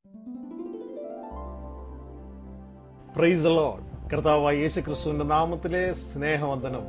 Price load കർത്താവായ യേശു ക്രിസ്തുവിന്റെ നാമത്തിലെ സ്നേഹവന്ദനം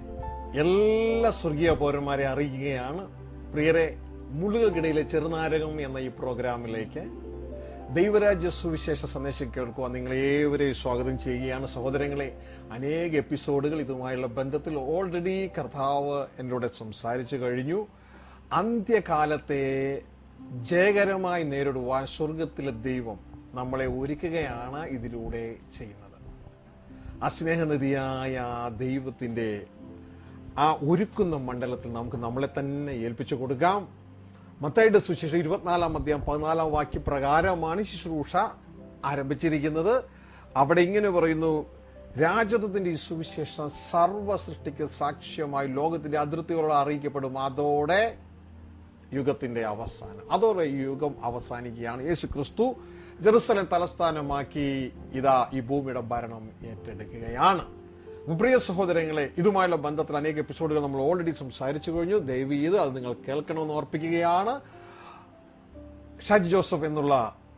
എല്ലാ സ്വർഗീയ പൗരന്മാരെ അറിയിക്കുകയാണ് പ്രിയരെ മുള്ളുകൾക്കിടയിലെ ചെറുനാരകം എന്ന ഈ പ്രോഗ്രാമിലേക്ക് ദൈവരാജ്യ സുവിശേഷ സന്ദേശം കേൾക്കുവാൻ നിങ്ങളെ ഏവരെയും സ്വാഗതം ചെയ്യുകയാണ് സഹോദരങ്ങളെ അനേക എപ്പിസോഡുകൾ ഇതുമായുള്ള ബന്ധത്തിൽ ഓൾറെഡി കർത്താവ് എന്നോട് സംസാരിച്ചു കഴിഞ്ഞു അന്ത്യകാലത്തെ ജയകരമായി നേരിടുവാൻ സ്വർഗത്തിലെ ദൈവം നമ്മളെ ഒരുക്കുകയാണ് ഇതിലൂടെ ചെയ്യുന്നത് ആ സ്നേഹനിധിയായ ദൈവത്തിന്റെ ആ ഒരുക്കുന്ന മണ്ഡലത്തിൽ നമുക്ക് നമ്മളെ തന്നെ ഏൽപ്പിച്ചു കൊടുക്കാം മത്തായിയുടെ സുശേഷം ഇരുപത്തിനാലാം അധ്യായം പതിനാലാം വാക്യപ്രകാരമാണ് ശുശ്രൂഷ ആരംഭിച്ചിരിക്കുന്നത് അവിടെ ഇങ്ങനെ പറയുന്നു രാജത്വത്തിന്റെ ഈ സുവിശേഷം സർവ സൃഷ്ടിക്ക് സാക്ഷ്യമായി ലോകത്തിന്റെ അതിർത്തികളോട് അറിയിക്കപ്പെടും അതോടെ യുഗത്തിന്റെ അവസാനം അതോടെ ഈ യുഗം അവസാനിക്കുകയാണ് യേശു ക്രിസ്തു ജെറുസലം തലസ്ഥാനമാക്കി ഇതാ ഈ ഭൂമിയുടെ ഭരണം ഏറ്റെടുക്കുകയാണ് പ്രിയ സഹോദരങ്ങളെ ഇതുമായുള്ള ബന്ധത്തിൽ അനേക എപ്പിസോഡുകൾ നമ്മൾ ഓൾറെഡി സംസാരിച്ചു കഴിഞ്ഞു ദയവ് ചെയ്ത് അത് നിങ്ങൾ കേൾക്കണമെന്ന് ഓർപ്പിക്കുകയാണ് ഷാജി ജോസഫ് എന്നുള്ള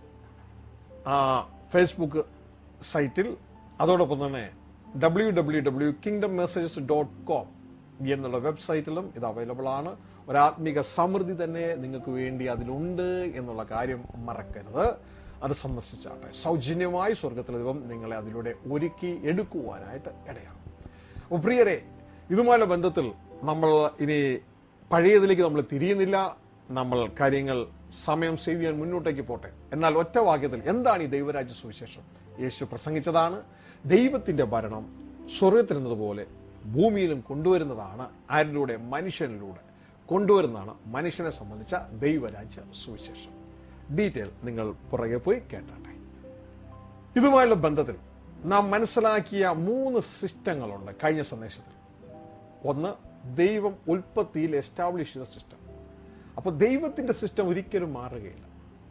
ആ ഫേസ്ബുക്ക് സൈറ്റിൽ അതോടൊപ്പം തന്നെ W W W kingdom messages dot com എന്നുള്ള വെബ്സൈറ്റിലും ഇത് അവൈലബിൾ ആണ് ഒരാത്മിക സമൃദ്ധി തന്നെ നിങ്ങൾക്ക് വേണ്ടി അതിലുണ്ട് എന്നുള്ള കാര്യം മറക്കരുത് അത് സന്ദർശിച്ചാട്ടെ സൗജന്യമായി സ്വർഗത്തിലെ ദൈവം നിങ്ങളെ അതിലൂടെ ഒരുക്കി എടുക്കുവാനായിട്ട് ഇടയാകും അപ്പോൾ പ്രിയരെ ഇതുമായുള്ള ബന്ധത്തിൽ നമ്മൾ ഇനി പഴയതിലേക്ക് നമ്മൾ തിരിയുന്നില്ല നമ്മൾ കാര്യങ്ങൾ സമയം സേവ് ചെയ്യാൻ മുന്നോട്ടേക്ക് പോട്ടെ എന്നാൽ ഒറ്റ വാക്യത്തിൽ എന്താണ് ഈ ദൈവരാജ്യ സുവിശേഷം യേശു പ്രസംഗിച്ചതാണ് ദൈവത്തിന്റെ ഭരണം സ്വർഗത്തിലെന്നതുപോലെ ഭൂമിയിലും കൊണ്ടുവരുന്നതാണ് ആരിലൂടെ മനുഷ്യനിലൂടെ കൊണ്ടുവരുന്നതാണ് മനുഷ്യനെ സംബന്ധിച്ച ദൈവരാജ്യ സുവിശേഷം ഡീറ്റെയിൽ നിങ്ങൾ പുറകെ പോയി കേട്ടാട്ടെ ഇതുമായുള്ള ബന്ധത്തിൽ നാം മനസ്സിലാക്കിയ മൂന്ന് സിസ്റ്റങ്ങളുണ്ട് കഴിഞ്ഞ സന്ദേശത്തിൽ ഒന്ന് ദൈവം ഉൽപ്പത്തിയിൽ എസ്റ്റാബ്ലിഷ് ചെയ്ത സിസ്റ്റം അപ്പൊ ദൈവത്തിന്റെ സിസ്റ്റം ഒരിക്കലും മാറുകയില്ല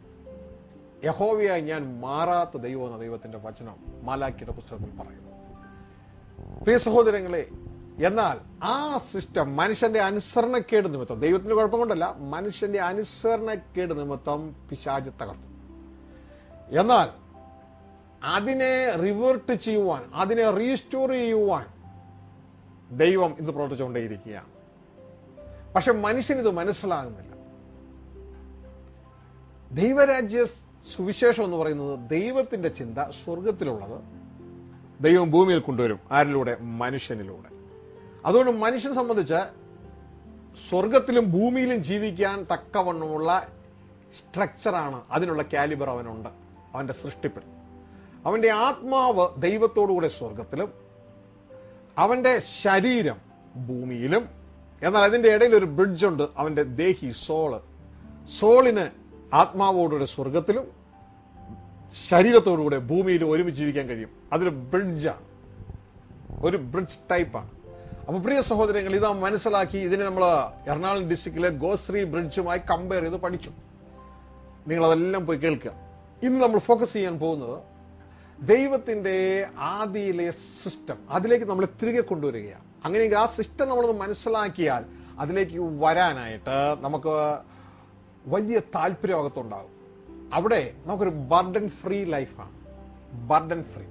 യഹോവയായി ഞാൻ മാറാത്ത ദൈവം എന്ന ദൈവത്തിന്റെ വചനം മാലാക്കിയുടെ പുസ്തകത്തിൽ പറയുന്നു പ്രിയ സഹോദരങ്ങളെ എന്നാൽ ആ സിസ്റ്റം മനുഷ്യന്റെ അനുസരണക്കേട് നിമിത്തം ദൈവത്തിന്റെ കുഴപ്പം കൊണ്ടല്ല മനുഷ്യന്റെ അനുസരണക്കേട് നിമിത്തം പിശാജ് തകർത്തു എന്നാൽ അതിനെ റിവേർട്ട് ചെയ്യുവാൻ അതിനെ റീസ്റ്റോർ ചെയ്യുവാൻ ദൈവം ഇത് പ്രവർത്തിച്ചുകൊണ്ടേയിരിക്കുകയാണ് പക്ഷെ മനുഷ്യൻ ഇത് മനസ്സിലാകുന്നില്ല ദൈവരാജ്യ സുവിശേഷം എന്ന് പറയുന്നത് ദൈവത്തിന്റെ ചിന്ത സ്വർഗത്തിലുള്ളത് ദൈവം ഭൂമിയിൽ കൊണ്ടുവരും ആരിലൂടെ മനുഷ്യനിലൂടെ അതുകൊണ്ട് മനുഷ്യനെ സംബന്ധിച്ച് സ്വർഗത്തിലും ഭൂമിയിലും ജീവിക്കാൻ തക്കവണ്ണമുള്ള സ്ട്രക്ചറാണ് അതിനുള്ള കാലിബർ അവനുണ്ട് അവന്റെ സൃഷ്ടിപ്പിൽ അവന്റെ ആത്മാവ് ദൈവത്തോടുകൂടെ സ്വർഗത്തിലും അവന്റെ ശരീരം ഭൂമിയിലും എന്നാൽ അതിന്റെ ഇടയിൽ ഒരു ബ്രിഡ്ജ് ഉണ്ട് അവന്റെ ദേഹി സോള് സോളിന് ആത്മാവോടുകൂടെ സ്വർഗത്തിലും ശരീരത്തോടുകൂടെ ഭൂമിയിൽ ഒരുമിച്ച് ജീവിക്കാൻ കഴിയും അതൊരു ബ്രിഡ്ജാണ് ഒരു ബ്രിഡ്ജ് ടൈപ്പാണ് അപ്പൊ പ്രിയ സഹോദരങ്ങൾ ഇത് മനസ്സിലാക്കി ഇതിനെ നമ്മൾ എറണാകുളം ഡിസ്ട്രിക്റ്റിലെ ഗോശ്രീ ബ്രിഡ്ജുമായി കമ്പയർ ചെയ്ത് പഠിച്ചു നിങ്ങൾ അതെല്ലാം പോയി കേൾക്കുക ഇന്ന് നമ്മൾ ഫോക്കസ് ചെയ്യാൻ പോകുന്നത് ദൈവത്തിന്റെ ആദിയിലെ സിസ്റ്റം അതിലേക്ക് നമ്മൾ തിരികെ കൊണ്ടുവരികയാണ് അങ്ങനെയെങ്കിൽ ആ സിസ്റ്റം നമ്മളൊന്ന് മനസ്സിലാക്കിയാൽ അതിലേക്ക് വരാനായിട്ട് നമുക്ക് വലിയ താല്പര്യമകത്തുണ്ടാകും അവിടെ നമുക്കൊരു ബർഡൻ ഫ്രീ ലൈഫാണ് ബർഡൻ ഫ്രീ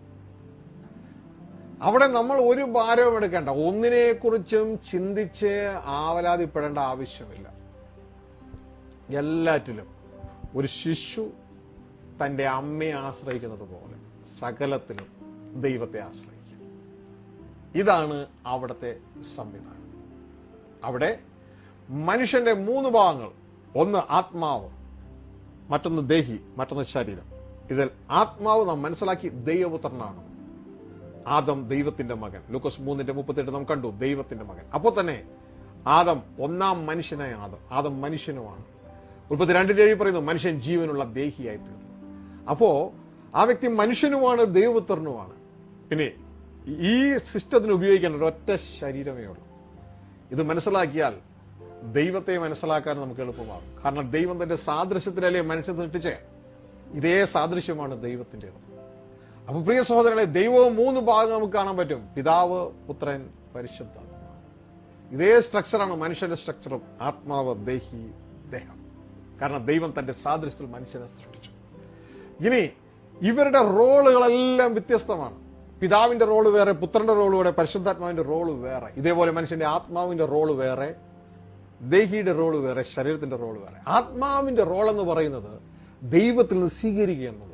അവിടെ നമ്മൾ ഒരു ഭാരവും എടുക്കേണ്ട ഒന്നിനെ കുറിച്ചും ചിന്തിച്ച് ആവലാതിപ്പെടേണ്ട ആവശ്യമില്ല എല്ലാറ്റിലും ഒരു ശിശു തന്റെ അമ്മയെ ആശ്രയിക്കുന്നത് പോലെ സകലത്തിലും ദൈവത്തെ ആശ്രയിക്കും ഇതാണ് അവിടുത്തെ സംവിധാനം അവിടെ മനുഷ്യന്റെ മൂന്ന് ഭാഗങ്ങൾ ഒന്ന് ആത്മാവ് മറ്റൊന്ന് ദേഹി മറ്റൊന്ന് ശരീരം ഇതിൽ ആത്മാവ് നാം മനസ്സിലാക്കി ദൈവപുത്രനാണ് ആദം ദൈവത്തിന്റെ മകൻ ലൂക്കോസ് മൂന്നിന്റെ മുപ്പത്തെട്ട് നാം കണ്ടു ദൈവത്തിന്റെ മകൻ അപ്പോൾ തന്നെ ആദം ഒന്നാം മനുഷ്യനായ ആദം ആദം മനുഷ്യനുമാണ് ഉൽപ്പത്തി രണ്ടിന്റെ ഏഴ് പറയുന്നു മനുഷ്യൻ ജീവനുള്ള ദേഹിയായി തീർന്നു അപ്പോ ആ വ്യക്തി മനുഷ്യനുമാണ് ദൈവപുത്രനുമാണ് പിന്നെ ഈ സിസ്റ്റത്തിന് ഉപയോഗിക്കാൻ ഒരൊറ്റ ശരീരമേ ഉള്ളൂ ഇത് മനസ്സിലാക്കിയാൽ ദൈവത്തെ മനസ്സിലാക്കാൻ നമുക്ക് എളുപ്പമാകും കാരണം ദൈവം തന്റെ സാദൃശ്യത്തിലല്ലേ മനുഷ്യൻ സൃഷ്ടിച്ചേ ഇതേ സാദൃശ്യമാണ് ദൈവത്തിൻ്റെത് അപ്പൊ പ്രിയ സഹോദരങ്ങളെ ദൈവവും മൂന്ന് ഭാഗം നമുക്ക് കാണാൻ പറ്റും പിതാവ് പുത്രൻ പരിശുദ്ധ ഇതേ സ്ട്രക്ചറാണ് മനുഷ്യന്റെ സ്ട്രക്ചറും ആത്മാവ് ദേഹി ദേഹം കാരണം ദൈവം തന്റെ സാദൃശ്യത്തിൽ മനുഷ്യനെ സൃഷ്ടിച്ചു ഇനി ഇവരുടെ റോളുകളെല്ലാം വ്യത്യസ്തമാണ് പിതാവിന്റെ റോള് വേറെ പുത്രന്റെ റോള് വേറെ പരിശുദ്ധാത്മാവിന്റെ റോള് വേറെ ഇതേപോലെ മനുഷ്യന്റെ ആത്മാവിന്റെ റോള് വേറെ ദേഹിയുടെ റോള് വേറെ ശരീരത്തിന്റെ റോള് വേറെ ആത്മാവിന്റെ റോൾ എന്ന് പറയുന്നത് ദൈവത്തിൽ നിന്ന് സ്വീകരിക്കുക എന്നുള്ളതാണ്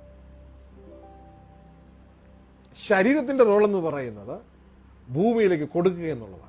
ശരീരത്തിന്റെ റോൾ എന്ന് പറയുന്നത് ഭൂമിയിലേക്ക് കൊടുക്കുക എന്നുള്ളതാണ്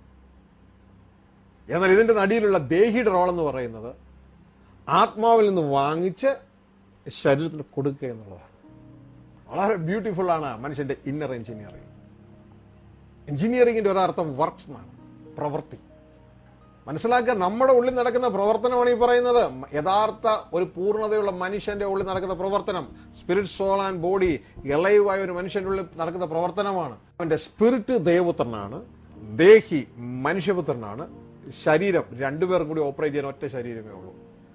എന്നാൽ ഇതിന്റെ നടിയിലുള്ള ദേഹിയുടെ റോൾ എന്ന് പറയുന്നത് ആത്മാവിൽ നിന്ന് വാങ്ങിച്ച് ശരീരത്തിന് കൊടുക്കുക എന്നുള്ളതാണ് വളരെ ബ്യൂട്ടിഫുൾ ആണ് മനുഷ്യന്റെ ഇന്നർ എഞ്ചിനീയറിംഗ് എഞ്ചിനീയറിംഗിന്റെ ഒരർത്ഥം വർക്ക്സ് എന്നാണ് പ്രവൃത്തി മനസ്സിലാക്കുക നമ്മുടെ ഉള്ളിൽ നടക്കുന്ന പ്രവർത്തനമാണ് ഈ പറയുന്നത് യഥാർത്ഥ ഒരു പൂർണ്ണതയുള്ള മനുഷ്യന്റെ ഉള്ളിൽ നടക്കുന്ന പ്രവർത്തനം സ്പിരിറ്റ് സോൾ ആൻഡ് ബോഡി എളയുവായ ഒരു മനുഷ്യന്റെ ഉള്ളിൽ നടക്കുന്ന പ്രവർത്തനമാണ് അവന്റെ സ്പിരിറ്റ് ദൈവപുത്രനാണ് ദേഹി മനുഷ്യപുത്രനാണ് ശരീരം രണ്ടുപേർക്കും കൂടി ഓപ്പറേറ്റ് ചെയ്യാൻ ഒറ്റ ശരീരമേ ഉള്ളൂ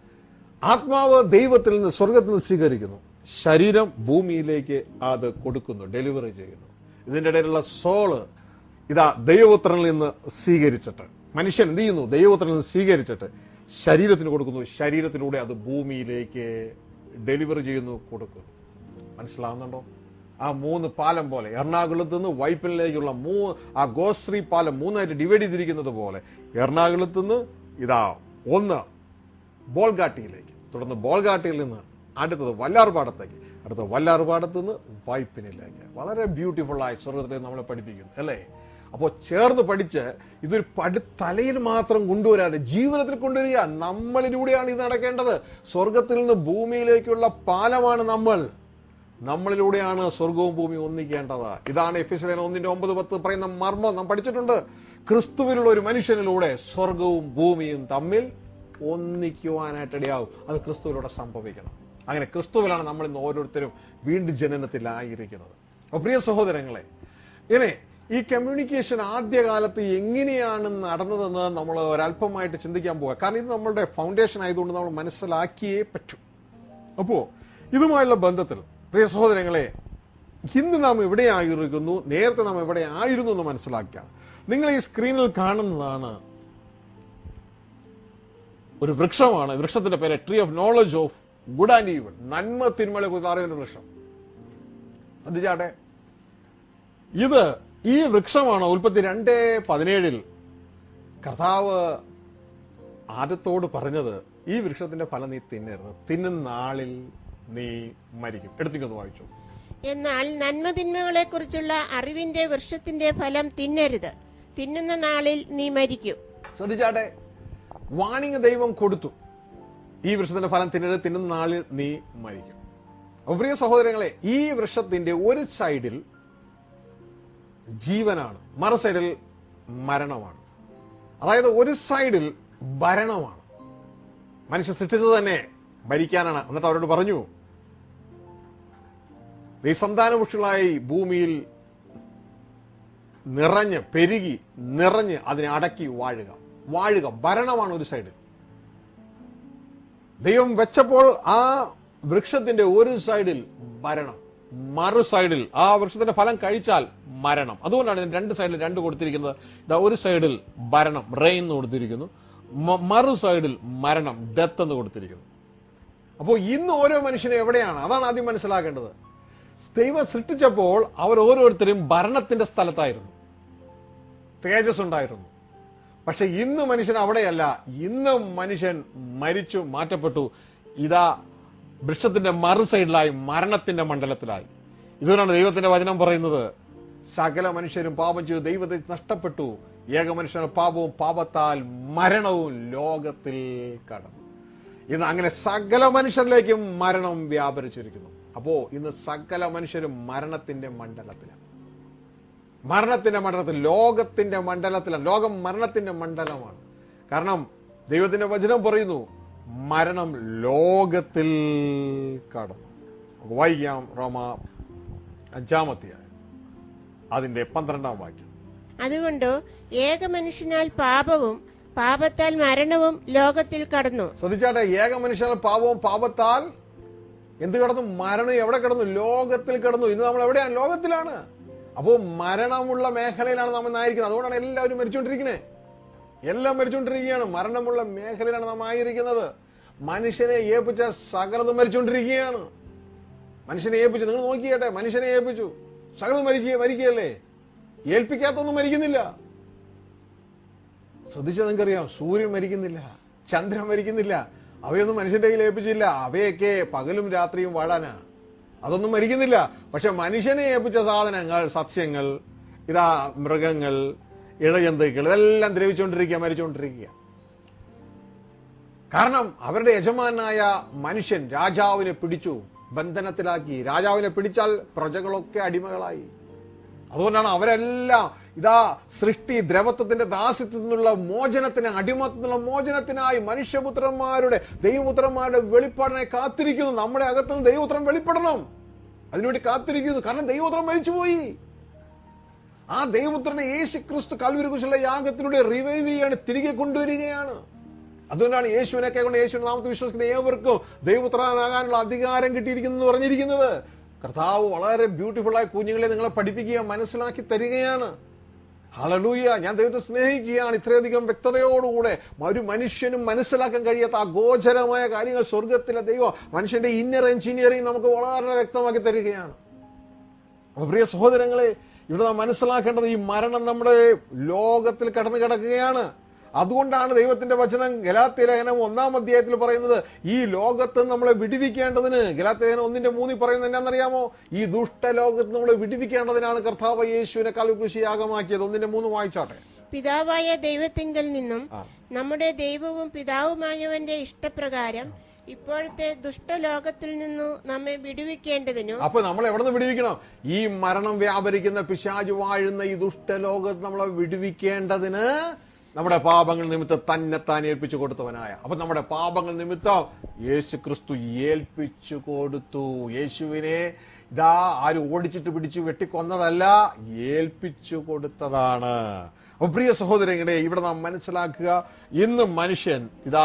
ആത്മാവ് ദൈവത്തിൽ നിന്ന് സ്വർഗത്തിൽ നിന്ന് സ്വീകരിക്കുന്നു ശരീരം ഭൂമിയിലേക്ക് അത് കൊടുക്കുന്നു ഡെലിവറി ചെയ്യുന്നു ഇതിന്റെ ഇടയിലുള്ള സോള് ഇതാ ദൈവപുത്രനിൽ നിന്ന് സ്വീകരിച്ചിട്ട് മനുഷ്യൻ എന്ത് ചെയ്യുന്നു ദൈവപുത്രനിൽ നിന്ന് സ്വീകരിച്ചിട്ട് ശരീരത്തിന് കൊടുക്കുന്നു ശരീരത്തിലൂടെ അത് ഭൂമിയിലേക്ക് ഡെലിവറി ചെയ്യുന്നു കൊടുക്കുന്നു മനസ്സിലാവുന്നുണ്ടോ ആ മൂന്ന് പാലം പോലെ എറണാകുളത്ത് നിന്ന് വൈപ്പിനിലേക്കുള്ള മൂ ആ ഗോശ്രീ പാലം മൂന്നായിട്ട് ഡിവൈഡ് ചെയ്തിരിക്കുന്നത് പോലെ എറണാകുളത്ത് നിന്ന് ഇതാ ഒന്ന് ബോൾഗാട്ടിയിലേക്ക് തുടർന്ന് ബോൾഗാട്ടിയിൽ നിന്ന് അടുത്തത് വല്ലാർപാടത്തേക്ക് അടുത്ത വല്ലാർപാടത്ത് നിന്ന് വൈപ്പിനിലേക്ക് വളരെ ബ്യൂട്ടിഫുൾ ആയി സ്വർഗത്തെ നമ്മളെ പഠിപ്പിക്കുന്നു അല്ലേ അപ്പോൾ ചേർന്ന് പഠിച്ച് ഇതൊരു പടി തലയിൽ മാത്രം കൊണ്ടുവരാതെ ജീവിതത്തിൽ കൊണ്ടുവരിക നമ്മളിലൂടെയാണ് ഇത് നടക്കേണ്ടത് സ്വർഗത്തിൽ നിന്ന് ഭൂമിയിലേക്കുള്ള പാലമാണ് നമ്മൾ നമ്മളിലൂടെയാണ് സ്വർഗവും ഭൂമിയും ഒന്നിക്കേണ്ടത് ഇതാണ് എഫിസിലേന ഒന്നിന്റെ ഒമ്പത് പത്ത് പറയുന്ന മർമ്മം നാം പഠിച്ചിട്ടുണ്ട് ക്രിസ്തുവിലുള്ള ഒരു മനുഷ്യനിലൂടെ സ്വർഗവും ഭൂമിയും തമ്മിൽ ഒന്നിക്കുവാനായിട്ട് ഇടയാവും അത് ക്രിസ്തുവിലൂടെ സംഭവിക്കണം അങ്ങനെ ക്രിസ്തുവിലാണ് നമ്മൾ ഇന്ന് ഓരോരുത്തരും വീണ്ടും ജനനത്തിലായിരിക്കുന്നത് അപ്പൊ പ്രിയ സഹോദരങ്ങളെ ഇങ്ങനെ ഈ കമ്മ്യൂണിക്കേഷൻ ആദ്യകാലത്ത് എങ്ങനെയാണ് നടന്നതെന്ന് നമ്മൾ ഒരല്പമായിട്ട് ചിന്തിക്കാൻ പോവുക കാരണം ഇത് നമ്മളുടെ ഫൗണ്ടേഷൻ ആയതുകൊണ്ട് നമ്മൾ മനസ്സിലാക്കിയേ പറ്റൂ അപ്പോ ഇതുമായുള്ള ബന്ധത്തിൽ പ്രിയ സഹോദരങ്ങളെ ഇന്ന് നാം എവിടെയായിരിക്കുന്നു നേരത്തെ നാം എവിടെ ആയിരുന്നു എന്ന് മനസ്സിലാക്കുകയാണ് നിങ്ങൾ ഈ സ്ക്രീനിൽ കാണുന്നതാണ് ഒരു വൃക്ഷമാണ് വൃക്ഷത്തിന്റെ പേര് tree of knowledge of good and evil നന്മ തിന്മകളെ കുറിച്ച് അറിയുന്ന വൃക്ഷം ശ്രദ്ധിച്ചാട്ടെ ഇത് ഈ വൃക്ഷമാണ് ഉൽപ്പത്തി രണ്ട് പതിനേഴിൽ കർത്താവ് ആദ്യത്തോട് പറഞ്ഞത് ഈ വൃക്ഷത്തിന്റെ ഫലം നീ തിന്നരുത് തിന്നുന്ന നാളിൽ നീ മരിക്കും എടുത്തിക്കൊന്ന് വായിച്ചു എന്നാൽ നന്മതിന്മകളെ കുറിച്ചുള്ള അറിവിന്റെ വൃക്ഷത്തിന്റെ ഫലം തിന്നരുത് തിന്നുന്ന നാളിൽ നീ മരിക്കും ശ്രദ്ധിച്ചാട്ടെ വാണിംഗ് ദൈവം കൊടുത്തു ഈ വൃക്ഷത്തിന്റെ ഫലം തിന്നരുത് തിന്നുന്ന നാളിൽ നീ മരിക്കും അപ്പൊ പ്രിയ സഹോദരങ്ങളെ ഈ വൃക്ഷത്തിന്റെ ഒരു സൈഡിൽ ജീവനാണ് മറു സൈഡിൽ മരണമാണ് അതായത് ഒരു സൈഡിൽ ഭരണമാണ് മനുഷ്യ സൃഷ്ടിച്ചത് തന്നെ ഭരിക്കാനാണ് എന്നിട്ട് അവരോട് പറഞ്ഞു നീ സന്താനപുഷ്ടികളായി ഭൂമിയിൽ നിറഞ്ഞ് പെരുകി നിറഞ്ഞ് അതിനെ അടക്കി വാഴുക വാഴുക ഭരണമാണ് ഒരു സൈഡിൽ ദൈവം വെച്ചപ്പോൾ ആ വൃക്ഷത്തിന്റെ ഒരു സൈഡിൽ ഭരണം മറു സൈഡിൽ ആ വൃക്ഷത്തിന്റെ ഫലം കഴിച്ചാൽ മരണം അതുകൊണ്ടാണ് ഇതിന് രണ്ട് സൈഡിൽ രണ്ട് കൊടുത്തിരിക്കുന്നത് ഇതാ ഒരു സൈഡിൽ ഭരണം റെയിൻ എന്ന് കൊടുത്തിരിക്കുന്നു മ- മറു സൈഡിൽ മരണം ഡെത്ത് എന്ന് കൊടുത്തിരിക്കുന്നു അപ്പോൾ ഇന്ന് ഓരോ മനുഷ്യനും എവിടെയാണ് അതാണ് ആദ്യം മനസ്സിലാക്കേണ്ടത് ദൈവം സൃഷ്ടിച്ചപ്പോൾ അവർ ഓരോരുത്തരും ഭരണത്തിന്റെ സ്ഥലത്തായിരുന്നു തേജസ് ഉണ്ടായിരുന്നു പക്ഷെ ഇന്ന് മനുഷ്യൻ അവിടെയല്ല ഇന്ന് മനുഷ്യൻ മരിച്ചു മാറ്റപ്പെട്ടു ഇതാ വൃക്ഷത്തിന്റെ മറു സൈഡിലായി മരണത്തിന്റെ മണ്ഡലത്തിലായി ഇതുകൊണ്ടാണ് ദൈവത്തിന്റെ വചനം പറയുന്നത് സകല മനുഷ്യരും പാപം ചെയ്തു ദൈവത്തെ നഷ്ടപ്പെട്ടു ഏക മനുഷ്യന്റെ പാപവും പാപത്താൽ മരണവും ലോകത്തിൽ കടന്നു ഇന്ന് അങ്ങനെ സകല മനുഷ്യരിലേക്കും മരണം വ്യാപരിച്ചിരിക്കുന്നു അപ്പോ ഇന്ന് സകല മനുഷ്യരും മരണത്തിന്റെ മണ്ഡലത്തിലാണ് മരണത്തിന്റെ മണ്ഡലത്തിൽ ലോകത്തിന്റെ മണ്ഡലത്തിലാണ് ലോകം മരണത്തിന്റെ മണ്ഡലമാണ് കാരണം ദൈവത്തിന്റെ വചനം പറയുന്നു മരണം ലോകത്തിൽ കടന്നു നമുക്ക് വായിക്കാം റോമ അഞ്ചാമത്തെയായ അതിന്റെ പന്ത്രണ്ടാം വാക്യം അതുകൊണ്ട് ഏക മനുഷ്യനാൽ പാപവും പാപത്താൽ മരണവും ലോകത്തിൽ കടന്നു ശ്രദ്ധിച്ചാട്ടെ ഏക മനുഷ്യനാൽ പാപവും പാപത്താൽ എന്ത് കടന്നു മരണം എവിടെ കിടന്നു ലോകത്തിൽ കിടന്നു ഇന്ന് നമ്മൾ എവിടെയാണ് ലോകത്തിലാണ് അപ്പോൾ മരണമുള്ള മേഖലയിലാണ് നാം ഇന്നായിരിക്കുന്നത് അതുകൊണ്ടാണ് എല്ലാവരും മരിച്ചുകൊണ്ടിരിക്കുന്നത് എല്ലാം മരിച്ചുകൊണ്ടിരിക്കുകയാണ് മരണമുള്ള മേഖലയിലാണ് നാം ആയിരിക്കുന്നത് മനുഷ്യനെ ഏൽപ്പിച്ച സകലതും മരിച്ചുകൊണ്ടിരിക്കുകയാണ് മനുഷ്യനെ ഏൽപ്പിച്ചു നിങ്ങൾ നോക്കിയേട്ടെ മനുഷ്യനെ ഏൽപ്പിച്ചു സകലം മരിക്കുക മരിക്കുകയല്ലേ ഏൽപ്പിക്കാത്തൊന്നും മരിക്കുന്നില്ല ശ്രദ്ധിച്ചാൽ നിങ്ങൾക്കറിയാം സൂര്യൻ മരിക്കുന്നില്ല ചന്ദ്രൻ മരിക്കുന്നില്ല അവയൊന്നും മനുഷ്യന്റെ കയ്യിൽ ഏൽപ്പിച്ചില്ല അവയൊക്കെ പകലും രാത്രിയും വാഴാനാ അതൊന്നും മരിക്കുന്നില്ല പക്ഷെ മനുഷ്യനെ ഏൽപ്പിച്ച സാധനങ്ങൾ സസ്യങ്ങൾ ഇതാ മൃഗങ്ങൾ ഇഴജന്തുക്കൾ ഇതെല്ലാം ദ്രവിച്ചുകൊണ്ടിരിക്കുക മരിച്ചുകൊണ്ടിരിക്കുക കാരണം അവരുടെ യജമാനായ മനുഷ്യൻ രാജാവിനെ പിടിച്ചു ബന്ധനത്തിലാക്കി രാജാവിനെ പിടിച്ചാൽ പ്രജകളൊക്കെ അടിമകളായി അതുകൊണ്ടാണ് അവരെല്ലാം ഇതാ സൃഷ്ടി ദ്രവത്വത്തിന്റെ ദാസ്യത്തിൽ നിന്നുള്ള മോചനത്തിന് അടിമത്തിൽ നിന്നുള്ള മോചനത്തിനായി മനുഷ്യപുത്രന്മാരുടെ ദൈവപുത്രന്മാരുടെ വെളിപ്പാടിനെ കാത്തിരിക്കുന്നു നമ്മുടെ അകത്തുനിന്ന് ദൈവപുത്രൻ വെളിപ്പെടണം അതിനുവേണ്ടി കാത്തിരിക്കുന്നു കാരണം ദൈവപുത്രൻ മരിച്ചുപോയി ആ ദൈവപുത്രനെ യേശു ക്രിസ്തു കൽവരി കുശല യാഗത്തിലൂടെ റിവൈവ് ചെയ്യാണ് തിരികെ കൊണ്ടുവരികയാണ് അതുകൊണ്ടാണ് യേശുവിനൊക്കെ കൊണ്ട് യേശുവിന്റെ നാമത്തിൽ വിശ്വസിക്കുന്ന ഏവർക്കും ദൈവപുത്രനാകാനുള്ള അധികാരം കിട്ടിയിരിക്കുന്നു എന്ന് പറഞ്ഞിരിക്കുന്നത് കർത്താവ് വളരെ ബ്യൂട്ടിഫുൾ ആയ കുഞ്ഞുങ്ങളെ നിങ്ങളെ പഠിപ്പിക്കുക മനസ്സിലാക്കി തരികയാണ് ഹലലൂയ ഞാൻ ദൈവത്തെ സ്നേഹിക്കുകയാണ് ഇത്രയധികം വ്യക്തതയോടുകൂടെ ഒരു മനുഷ്യനും മനസ്സിലാക്കാൻ കഴിയാത്ത ആ ഗോചരമായ കാര്യങ്ങൾ സ്വർഗത്തിലെ ദൈവം മനുഷ്യന്റെ ഇന്നർ എഞ്ചിനീയറിംഗ് നമുക്ക് വളരെ വ്യക്തമാക്കി തരികയാണ് അപ്പൊ പ്രിയ സഹോദരങ്ങളെ ഇവിടെ നാം മനസ്സിലാക്കേണ്ടത് ഈ മരണം നമ്മുടെ ലോകത്തിൽ കടന്നു കിടക്കുകയാണ് അതുകൊണ്ടാണ് ദൈവത്തിന്റെ വചനം ഗലാത്യ ലേഖനം ഒന്നാം അധ്യായത്തിൽ പറയുന്നത് ഈ ലോകത്ത് നമ്മളെ വിടുവിക്കേണ്ടതിന് ഗലാത്യ ലേഖനം ഒന്നിന്റെ മൂന്നിൽ പറയുന്നത് എന്നാണെന്നറിയാമോ ഈ ദുഷ്ടലോകത്ത് നമ്മളെ വിടുവിക്കേണ്ടതിനാണ് കർത്താവ് യേശുവിനെ കൽകൃഷിയാഗമാക്കിയത് ഒന്നിന്റെ മൂന്ന് വായിച്ചാട്ടെ പിതാവായ ദൈവത്തിങ്കൽ നിന്നും ആ. നമ്മുടെ ദൈവവും പിതാവുമായവന്റെ ഇഷ്ടപ്രകാരം ഇപ്പോഴത്തെ ദുഷ്ടലോകത്തിൽ നിന്നു നമ്മെ വിടുവിക്കേണ്ടതിനു അപ്പൊ നമ്മൾ എവിടെ നിന്ന് വിടുവിക്കണം ഈ മരണം വ്യാപരിക്കുന്ന പിശാജ് വാഴുന്ന ഈ ദുഷ്ടലോകത്ത് നമ്മളെ വിടുവിക്കേണ്ടതിന് നമ്മുടെ പാപങ്ങൾ നിമിത്തം തന്നെ താൻ ഏൽപ്പിച്ചു കൊടുത്തവനായ അപ്പൊ നമ്മുടെ പാപങ്ങൾ നിമിത്തം യേശു ക്രിസ്തു ഏൽപ്പിച്ചു കൊടുത്തു യേശുവിനെ ഇതാ ആരും ഓടിച്ചിട്ട് പിടിച്ചു വെട്ടിക്കൊന്നതല്ല ഏൽപ്പിച്ചു കൊടുത്തതാണ് അപ്പൊ പ്രിയ സഹോദരങ്ങളെ ഇവിടെ നാം മനസ്സിലാക്കുക ഇന്ന് മനുഷ്യൻ ഇതാ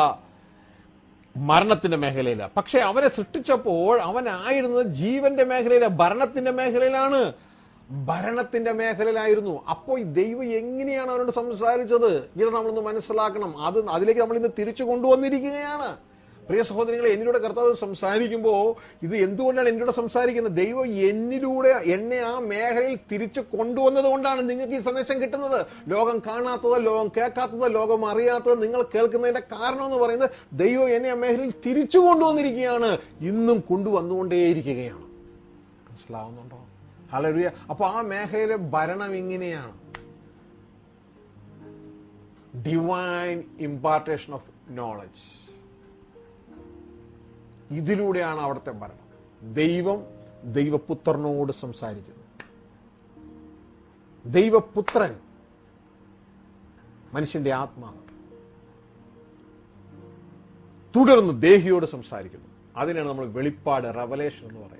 മരണത്തിന്റെ മേഖലയിലാണ് പക്ഷെ അവനെ സൃഷ്ടിച്ചപ്പോൾ അവനായിരുന്നത് ജീവന്റെ മേഖലയില ഭരണത്തിന്റെ മേഖലയിലാണ് ഭരണത്തിന്റെ മേഖലയിലായിരുന്നു അപ്പോൾ ഈ ദൈവം എങ്ങനെയാണ് അവനോട് സംസാരിച്ചത് ഇത് നമ്മളൊന്ന് മനസ്സിലാക്കണം അത് അതിലേക്ക് നമ്മൾ ഇന്ന് തിരിച്ചു കൊണ്ടുവന്നിരിക്കുകയാണ് പ്രിയ സഹോദരങ്ങളെ എന്നിലൂടെ കർത്താവ് സംസാരിക്കുമ്പോൾ ഇത് എന്തുകൊണ്ടാണ് എന്നിലൂടെ സംസാരിക്കുന്നത് ദൈവം എന്നിലൂടെ എന്നെ ആ മേഖലയിൽ തിരിച്ചു കൊണ്ടുവന്നത് കൊണ്ടാണ് നിങ്ങൾക്ക് ഈ സന്ദേശം കിട്ടുന്നത് ലോകം കാണാത്തത് ലോകം കേൾക്കാത്തത് ലോകം അറിയാത്തത് നിങ്ങൾ കേൾക്കുന്നതിന്റെ കാരണം എന്ന് പറയുന്നത് ദൈവം എന്നെ ആ മേഖലയിൽ തിരിച്ചു കൊണ്ടുവന്നിരിക്കുകയാണ് ഇന്നും കൊണ്ടുവന്നുകൊണ്ടേയിരിക്കുകയാണ് മനസ്സിലാവുന്നുണ്ടോ ഹലറിയ അപ്പൊ ആ മേഖലയിലെ ഭരണം ഇങ്ങനെയാണ് ഡിവൈൻ ഇമ്പാർട്ടേഷൻ ഓഫ് നോളജ് ഇതിലൂടെയാണ് അവിടുത്തെ ഭരണം ദൈവം ദൈവപുത്രനോട് സംസാരിക്കുന്നു ദൈവപുത്രൻ മനുഷ്യന്റെ ആത്മാവ് തുടർന്ന് ദേഹിയോട് സംസാരിക്കുന്നു അതിനാണ് നമ്മൾ വെളിപ്പാട് റവലേഷൻ എന്ന് പറയുന്നത്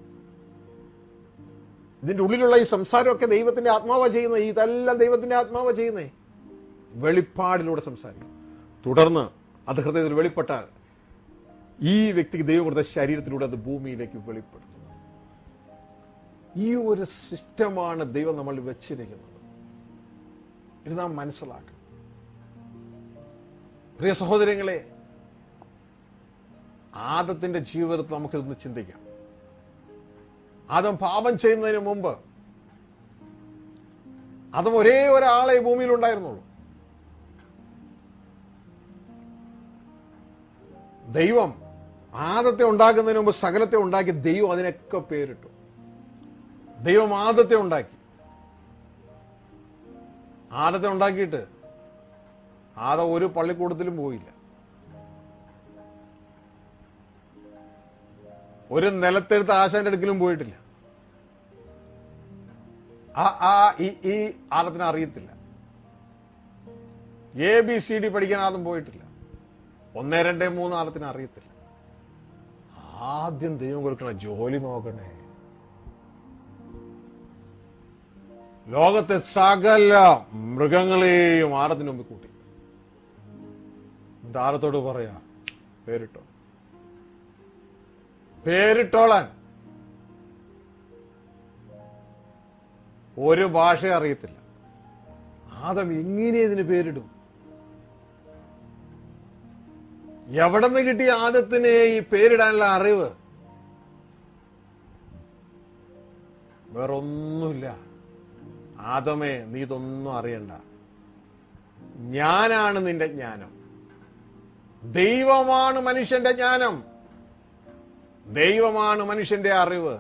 ഇതിന്റെ ഉള്ളിലുള്ള ഈ സംസാരമൊക്കെ ദൈവത്തിന്റെ ആത്മാവ ചെയ്യുന്നത് ഇതെല്ലാം ദൈവത്തിന്റെ ആത്മാവ ചെയ്യുന്നേ വെളിപ്പാടിലൂടെ സംസാരിക്കും തുടർന്ന് അത് ഹൃദയത്തിൽ വെളിപ്പെട്ടാൽ ഈ വ്യക്തിക്ക് ദൈവം കൊടുത്ത ശരീരത്തിലൂടെ അത് ഭൂമിയിലേക്ക് വെളിപ്പെടുത്തുന്നു ഈ ഒരു സിസ്റ്റമാണ് ദൈവം നമ്മൾ വെച്ചിരിക്കുന്നത് ഇത് നാം മനസ്സിലാക്കണം പ്രിയ സഹോദരങ്ങളെ ആദത്തിന്റെ ജീവിതത്തിൽ നമുക്കിതൊന്ന് ചിന്തിക്കാം ആദം പാപം ചെയ്യുന്നതിന് മുമ്പ് അതും ഒരേ ഒരാളെ ഈ ഭൂമിയിൽ ഉണ്ടായിരുന്നുള്ളൂ ദൈവം ആദത്തെ ഉണ്ടാക്കുന്നതിന് മുമ്പ് സകലത്തെ ഉണ്ടാക്കി ദൈവം അതിനൊക്കെ പേരിട്ടു ദൈവം ആദത്തെ ഉണ്ടാക്കി ആദത്തെ ഉണ്ടാക്കിയിട്ട് ആദം ഒരു പള്ളിക്കൂടത്തിലും പോയില്ല ഒരു നിലത്തെടുത്ത് ആശാന്റെ അടുക്കലും പോയിട്ടില്ല ആ ആ ഈ ഈ ആദത്തിന് അറിയത്തില്ല എ ബി സി ഡി പഠിക്കാൻ ആദ്യം പോയിട്ടില്ല ഒന്ന് രണ്ട് മൂന്ന് ആദത്തിന് അറിയത്തില്ല ആദ്യം ദൈവം കൊടുക്കണ ജോലി നോക്കണേ ലോകത്തെ സകല മൃഗങ്ങളെയും ആടത്തിന് മുമ്പിൽ കൂട്ടി എന്നിട്ട് ആടത്തോട് പറയാ പേരിട്ടോ പേരിട്ടോളാൻ ഒരു ഭാഷ അറിയത്തില്ല ആദം എങ്ങനെ ഇതിന് പേരിടും എവിടെ നിന്ന് കിട്ടിയ ആദത്തിന് ഈ പേരിടാനുള്ള അറിവ് വേറൊന്നുമില്ല ആദമേ നീ ഇതൊന്നും അറിയണ്ട ഞാനാണ് നിന്റെ ജ്ഞാനം ദൈവമാണ് മനുഷ്യന്റെ ജ്ഞാനം ദൈവമാണ് മനുഷ്യന്റെ അറിവ്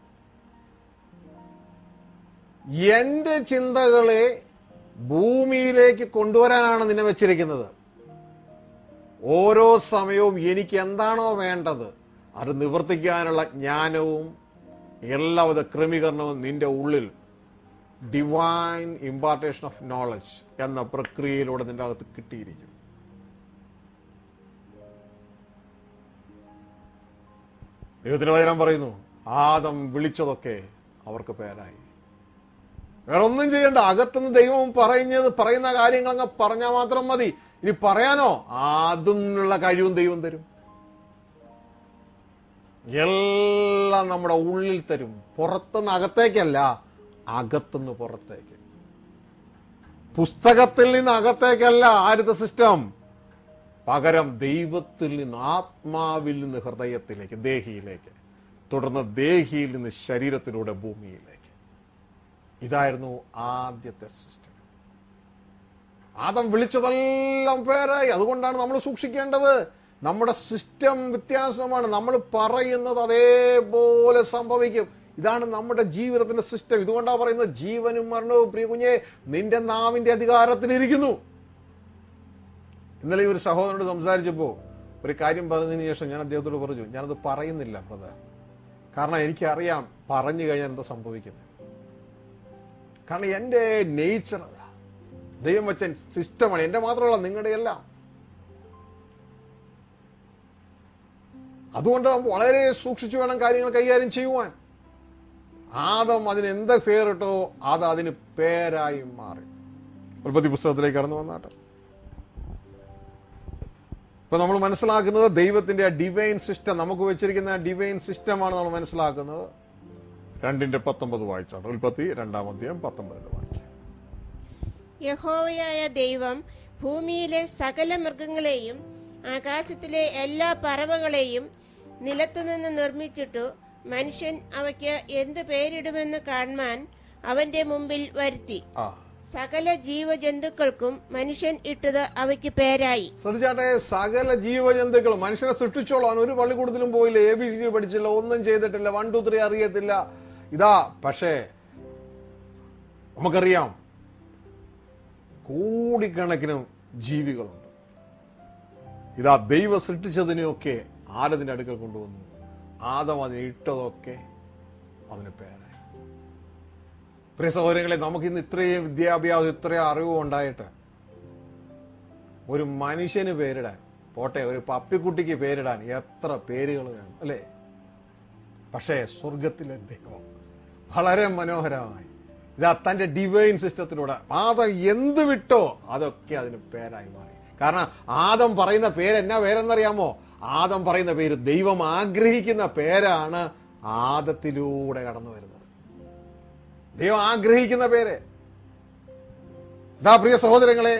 എന്റെ ചിന്തകളെ ഭൂമിയിലേക്ക് കൊണ്ടുവരാനാണ് നിന്നെ വെച്ചിരിക്കുന്നത് ഓരോ സമയവും എനിക്ക് എന്താണോ വേണ്ടത് അത് നിവർത്തിക്കാനുള്ള ജ്ഞാനവും എല്ലാവിധ ക്രമീകരണവും നിന്റെ ഉള്ളിൽ ഡിവൈൻ ഇമ്പാർട്ടേഷൻ ഓഫ് നോളജ് എന്ന പ്രക്രിയയിലൂടെ നിന്റെ അകത്ത് കിട്ടിയിരിക്കും ദൈവത്തിന്റെ വചനം പറയുന്നു ആദം വിളിച്ചതൊക്കെ അവർക്ക് പേരായി വേറെ ഒന്നും ചെയ്യണ്ട അകത്തുനിന്ന് ദൈവം പറയുന്നത് പറയുന്ന കാര്യങ്ങൾ അങ്ങ് പറഞ്ഞാൽ മാത്രം മതി ഇനി പറയാനോ അതിനുള്ള കഴിവും ദൈവം തരും എല്ലാം നമ്മുടെ ഉള്ളിൽ തരും പുറത്തുനിന്ന് അകത്തേക്കല്ല അകത്തുനിന്ന് പുറത്തേക്ക് പുസ്തകത്തിൽ നിന്ന് അകത്തേക്കല്ല ആദ്യത്തെ സിസ്റ്റം പകരം ദൈവത്തിൽ നിന്ന് ആത്മാവിൽ നിന്ന് ഹൃദയത്തിലേക്ക് ദേഹിയിലേക്ക് തുടർന്ന് ദേഹിയിൽ നിന്ന് ശരീരത്തിലൂടെ ഭൂമിയിലേക്ക് ഇതായിരുന്നു ആദ്യത്തെ സിസ്റ്റം ആദം വിളിച്ചതെല്ലാം പേരായി അതുകൊണ്ടാണ് നമ്മൾ സൂക്ഷിക്കേണ്ടത് നമ്മുടെ സിസ്റ്റം വ്യത്യാസമാണ് നമ്മൾ പറയുന്നത് അതേപോലെ സംഭവിക്കും ഇതാണ് നമ്മുടെ ജീവിതത്തിന്റെ സിസ്റ്റം ഇതുകൊണ്ടാണ് പറയുന്നത് ജീവനും മരണവും പ്രിയ കുഞ്ഞെ നിന്റെ നാവിന്റെ അധികാരത്തിലിരിക്കുന്നു ഇന്നലെ ഈ ഒരു സഹോദരനോട് സംസാരിച്ചപ്പോ ഒരു കാര്യം പറഞ്ഞതിന് ശേഷം ഞാൻ അദ്ദേഹത്തോട് പറഞ്ഞു ഞാനത് പറയുന്നില്ല ബ്രദർ കാരണം എനിക്കറിയാം പറഞ്ഞു കഴിഞ്ഞാൽ എന്താ സംഭവിക്കുന്നത് കാരണം എന്റെ നേച്ചർ അതാ ദൈവം വെച്ച സിസ്റ്റമാണ് എന്റെ മാത്രമല്ല നിങ്ങളുടെ എല്ലാം അതുകൊണ്ട് വളരെ സൂക്ഷിച്ചു വേണം കാര്യങ്ങൾ കൈകാര്യം ചെയ്യുവാൻ ആദം അതിന് എന്ത് പേരിട്ടോ അത് അതിന് പേരായി മാറി ഉൽപ്പത്തി പുസ്തകത്തിലേക്ക് കടന്നു വന്നാട്ടെ ഇപ്പൊ നമ്മൾ മനസ്സിലാക്കുന്നത് ദൈവത്തിന്റെ ഡിവൈൻ സിസ്റ്റം നമുക്ക് വെച്ചിരിക്കുന്ന ഡിവൈൻ സിസ്റ്റമാണ് നമ്മൾ മനസ്സിലാക്കുന്നത് രണ്ടിന്റെ പത്തൊമ്പത് വായിച്ചാണ് ഉൽപ്പത്തി രണ്ടാം അധ്യായം പത്തൊമ്പതിന്റെ വായിക്കാം യഹോവയായ ദൈവം ഭൂമിയിലെ സകല മൃഗങ്ങളെയും ആകാശത്തിലെ എല്ലാ പറവകളെയും നിലത്തുനിന്ന് നിർമ്മിച്ചിട്ടു മനുഷ്യൻ അവയ്ക്ക് എന്ത് പേരിടുമെന്ന് കാണുവാൻ അവന്റെ മുമ്പിൽ വരുത്തി ആ സകല ജീവജന്തുക്കൾക്കും മനുഷ്യൻ ഇട്ടത് അവയ്ക്ക് പേരായി ശ്രദ്ധിച്ചാട്ടെ സകല ജീവജന്തുക്കളും മനുഷ്യനെ സൃഷ്ടിച്ചോളൂ അവൻ ഒരു പള്ളിക്കൂടത്തിലും പോയില്ല എ ബി സി പഠിച്ചില്ല ഒന്നും ചെയ്തിട്ടില്ല വൺ ടു ത്രീ അറിയത്തില്ല ഇതാ പക്ഷേ നമുക്കറിയാം കോടിക്കണക്കിന് ജീവികളുണ്ട് ഇതാ ദൈവ സൃഷ്ടിച്ചതിനെയൊക്കെ ആരതിന്റെ അടുക്കൽ കൊണ്ടുവന്നു ആദം അതിന് ഇട്ടതൊക്കെ അവന് പേരായി പ്രിയ സഹോദരങ്ങളെ നമുക്ക് ഇന്ന് ഇത്രയും വിദ്യാഭ്യാസം ഇത്രയും അറിവും ഉണ്ടായിട്ട് ഒരു മനുഷ്യന് പേരിടാൻ പോട്ടെ ഒരു പപ്പിക്കുട്ടിക്ക് പേരിടാൻ എത്ര പേരുകൾ വേണം അല്ലേ പക്ഷേ സ്വർഗത്തിലെ ദൈവം വളരെ മനോഹരമായി ഇതാ തന്റെ ഡിവൈൻ സിസ്റ്റത്തിലൂടെ ആദം എന്ത് വിട്ടോ അതൊക്കെ അതിന് പേരായി മാറി കാരണം ആദം പറയുന്ന പേര് എന്നാ പേരെന്നറിയാമോ ആദം പറയുന്ന പേര് ദൈവം ആഗ്രഹിക്കുന്ന പേരാണ് ആദത്തിലൂടെ കടന്നു വരുന്നത് ദൈവം ആഗ്രഹിക്കുന്ന പേര് ഇതാ പ്രിയ സഹോദരങ്ങളെ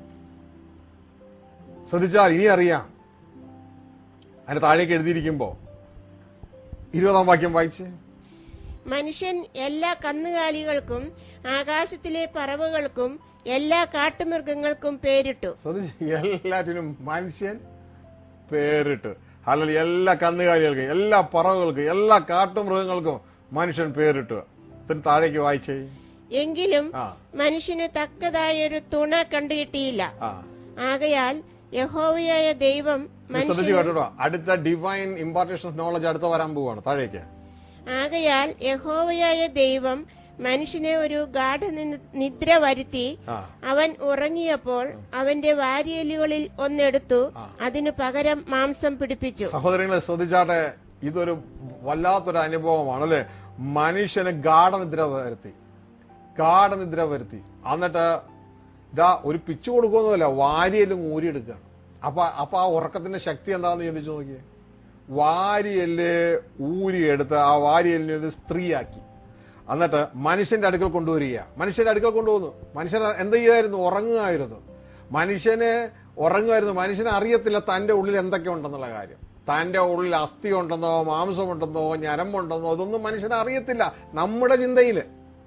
ശ്രദ്ധിച്ചാൽ ഇനി അറിയാം അതിന് താഴേക്ക് എഴുതിയിരിക്കുമ്പോ ഇരുപതാം വാക്യം വായിച്ച് മനുഷ്യൻ എല്ലാ കന്നുകാലികൾക്കും ആകാശത്തിലെ പറവകൾക്കും എല്ലാ കാട്ടുമൃഗങ്ങൾക്കും പേരിട്ടു ശ്രദ്ധിച്ച് എല്ലാറ്റിനും മനുഷ്യൻ പേരിട്ട് അല്ലെങ്കിൽ എല്ലാ കന്നുകാലികൾക്കും എല്ലാ പറവുകൾക്കും എല്ലാ കാട്ടുമൃഗങ്ങൾക്കും മനുഷ്യൻ പേരിട്ട് ഇതിന് താഴേക്ക് വായിച്ചേ എങ്കിലും ആ മനുഷ്യന് തക്കതായൊരു തുണ കണ്ടുകിട്ടിയില്ല ആ ആകയാൽ യഹോവയായ ദൈവം ഇത് ശ്രദ്ധിച്ച് മനുഷ്യന് കേട്ടോ അടുത്ത ഡിവൈൻ ഇമ്പാർട്ടേഷൻ ഓഫ് നോളജ് അടുത്ത വരാൻ പോവാണ് താഴേക്ക് ആകയാൽ യഹോവയായ ദൈവം മനുഷ്യനെ ഒരു ഗാഠ നി- നിദ്ര വരുത്തി ആ അവൻ ഉറങ്ങിയപ്പോൾ അവന്റെ വാരിയലുകളിൽ ഒന്നെടുത്തു ആ. അതിനു പകരം മാംസം പിടിപ്പിച്ചു സഹോദരങ്ങളെ ശ്രദ്ധിച്ചാട്ടെ ഇതൊരു വല്ലാത്തൊരു അനുഭവമാണ് അല്ലെ മനുഷ്യന് ഗാഠനിദ്ര വരുത്തി ഗാഠനിദ്ര വരുത്തി എന്നിട്ട് ഇതാ ഒരു പിച്ചു കൊടുക്കുന്നതല്ല വാരിയെല്ലും ഊരിയെടുക്കുകയാണ് അപ്പൊ അപ്പൊ ആ ഉറക്കത്തിന്റെ ശക്തി എന്താണെന്ന് ചിന്തിച്ചു നോക്കിയേ വാരിയെല്ല് ഊരിയെടുത്ത് ആ വാരിയെല്ലിനെ ഒരു സ്ത്രീയാക്കി എന്നിട്ട് മനുഷ്യന്റെ അടുക്കൽ കൊണ്ടുവരിക മനുഷ്യന്റെ അടുക്കൽ കൊണ്ടുവന്നു മനുഷ്യൻ എന്ത് ചെയ്യായിരുന്നു ഉറങ്ങുകയായിരുന്നു മനുഷ്യന് ഉറങ്ങുമായിരുന്നു മനുഷ്യന് അറിയത്തില്ല തന്റെ ഉള്ളിൽ എന്തൊക്കെ ഉണ്ടെന്നുള്ള കാര്യം തന്റെ ഉള്ളിൽ അസ്ഥി ഉണ്ടെന്നോ മാംസമുണ്ടെന്നോ ഞരമ്പുണ്ടെന്നോ ഇതൊന്നും മനുഷ്യന് അറിയത്തില്ല നമ്മുടെ ചിന്തയില്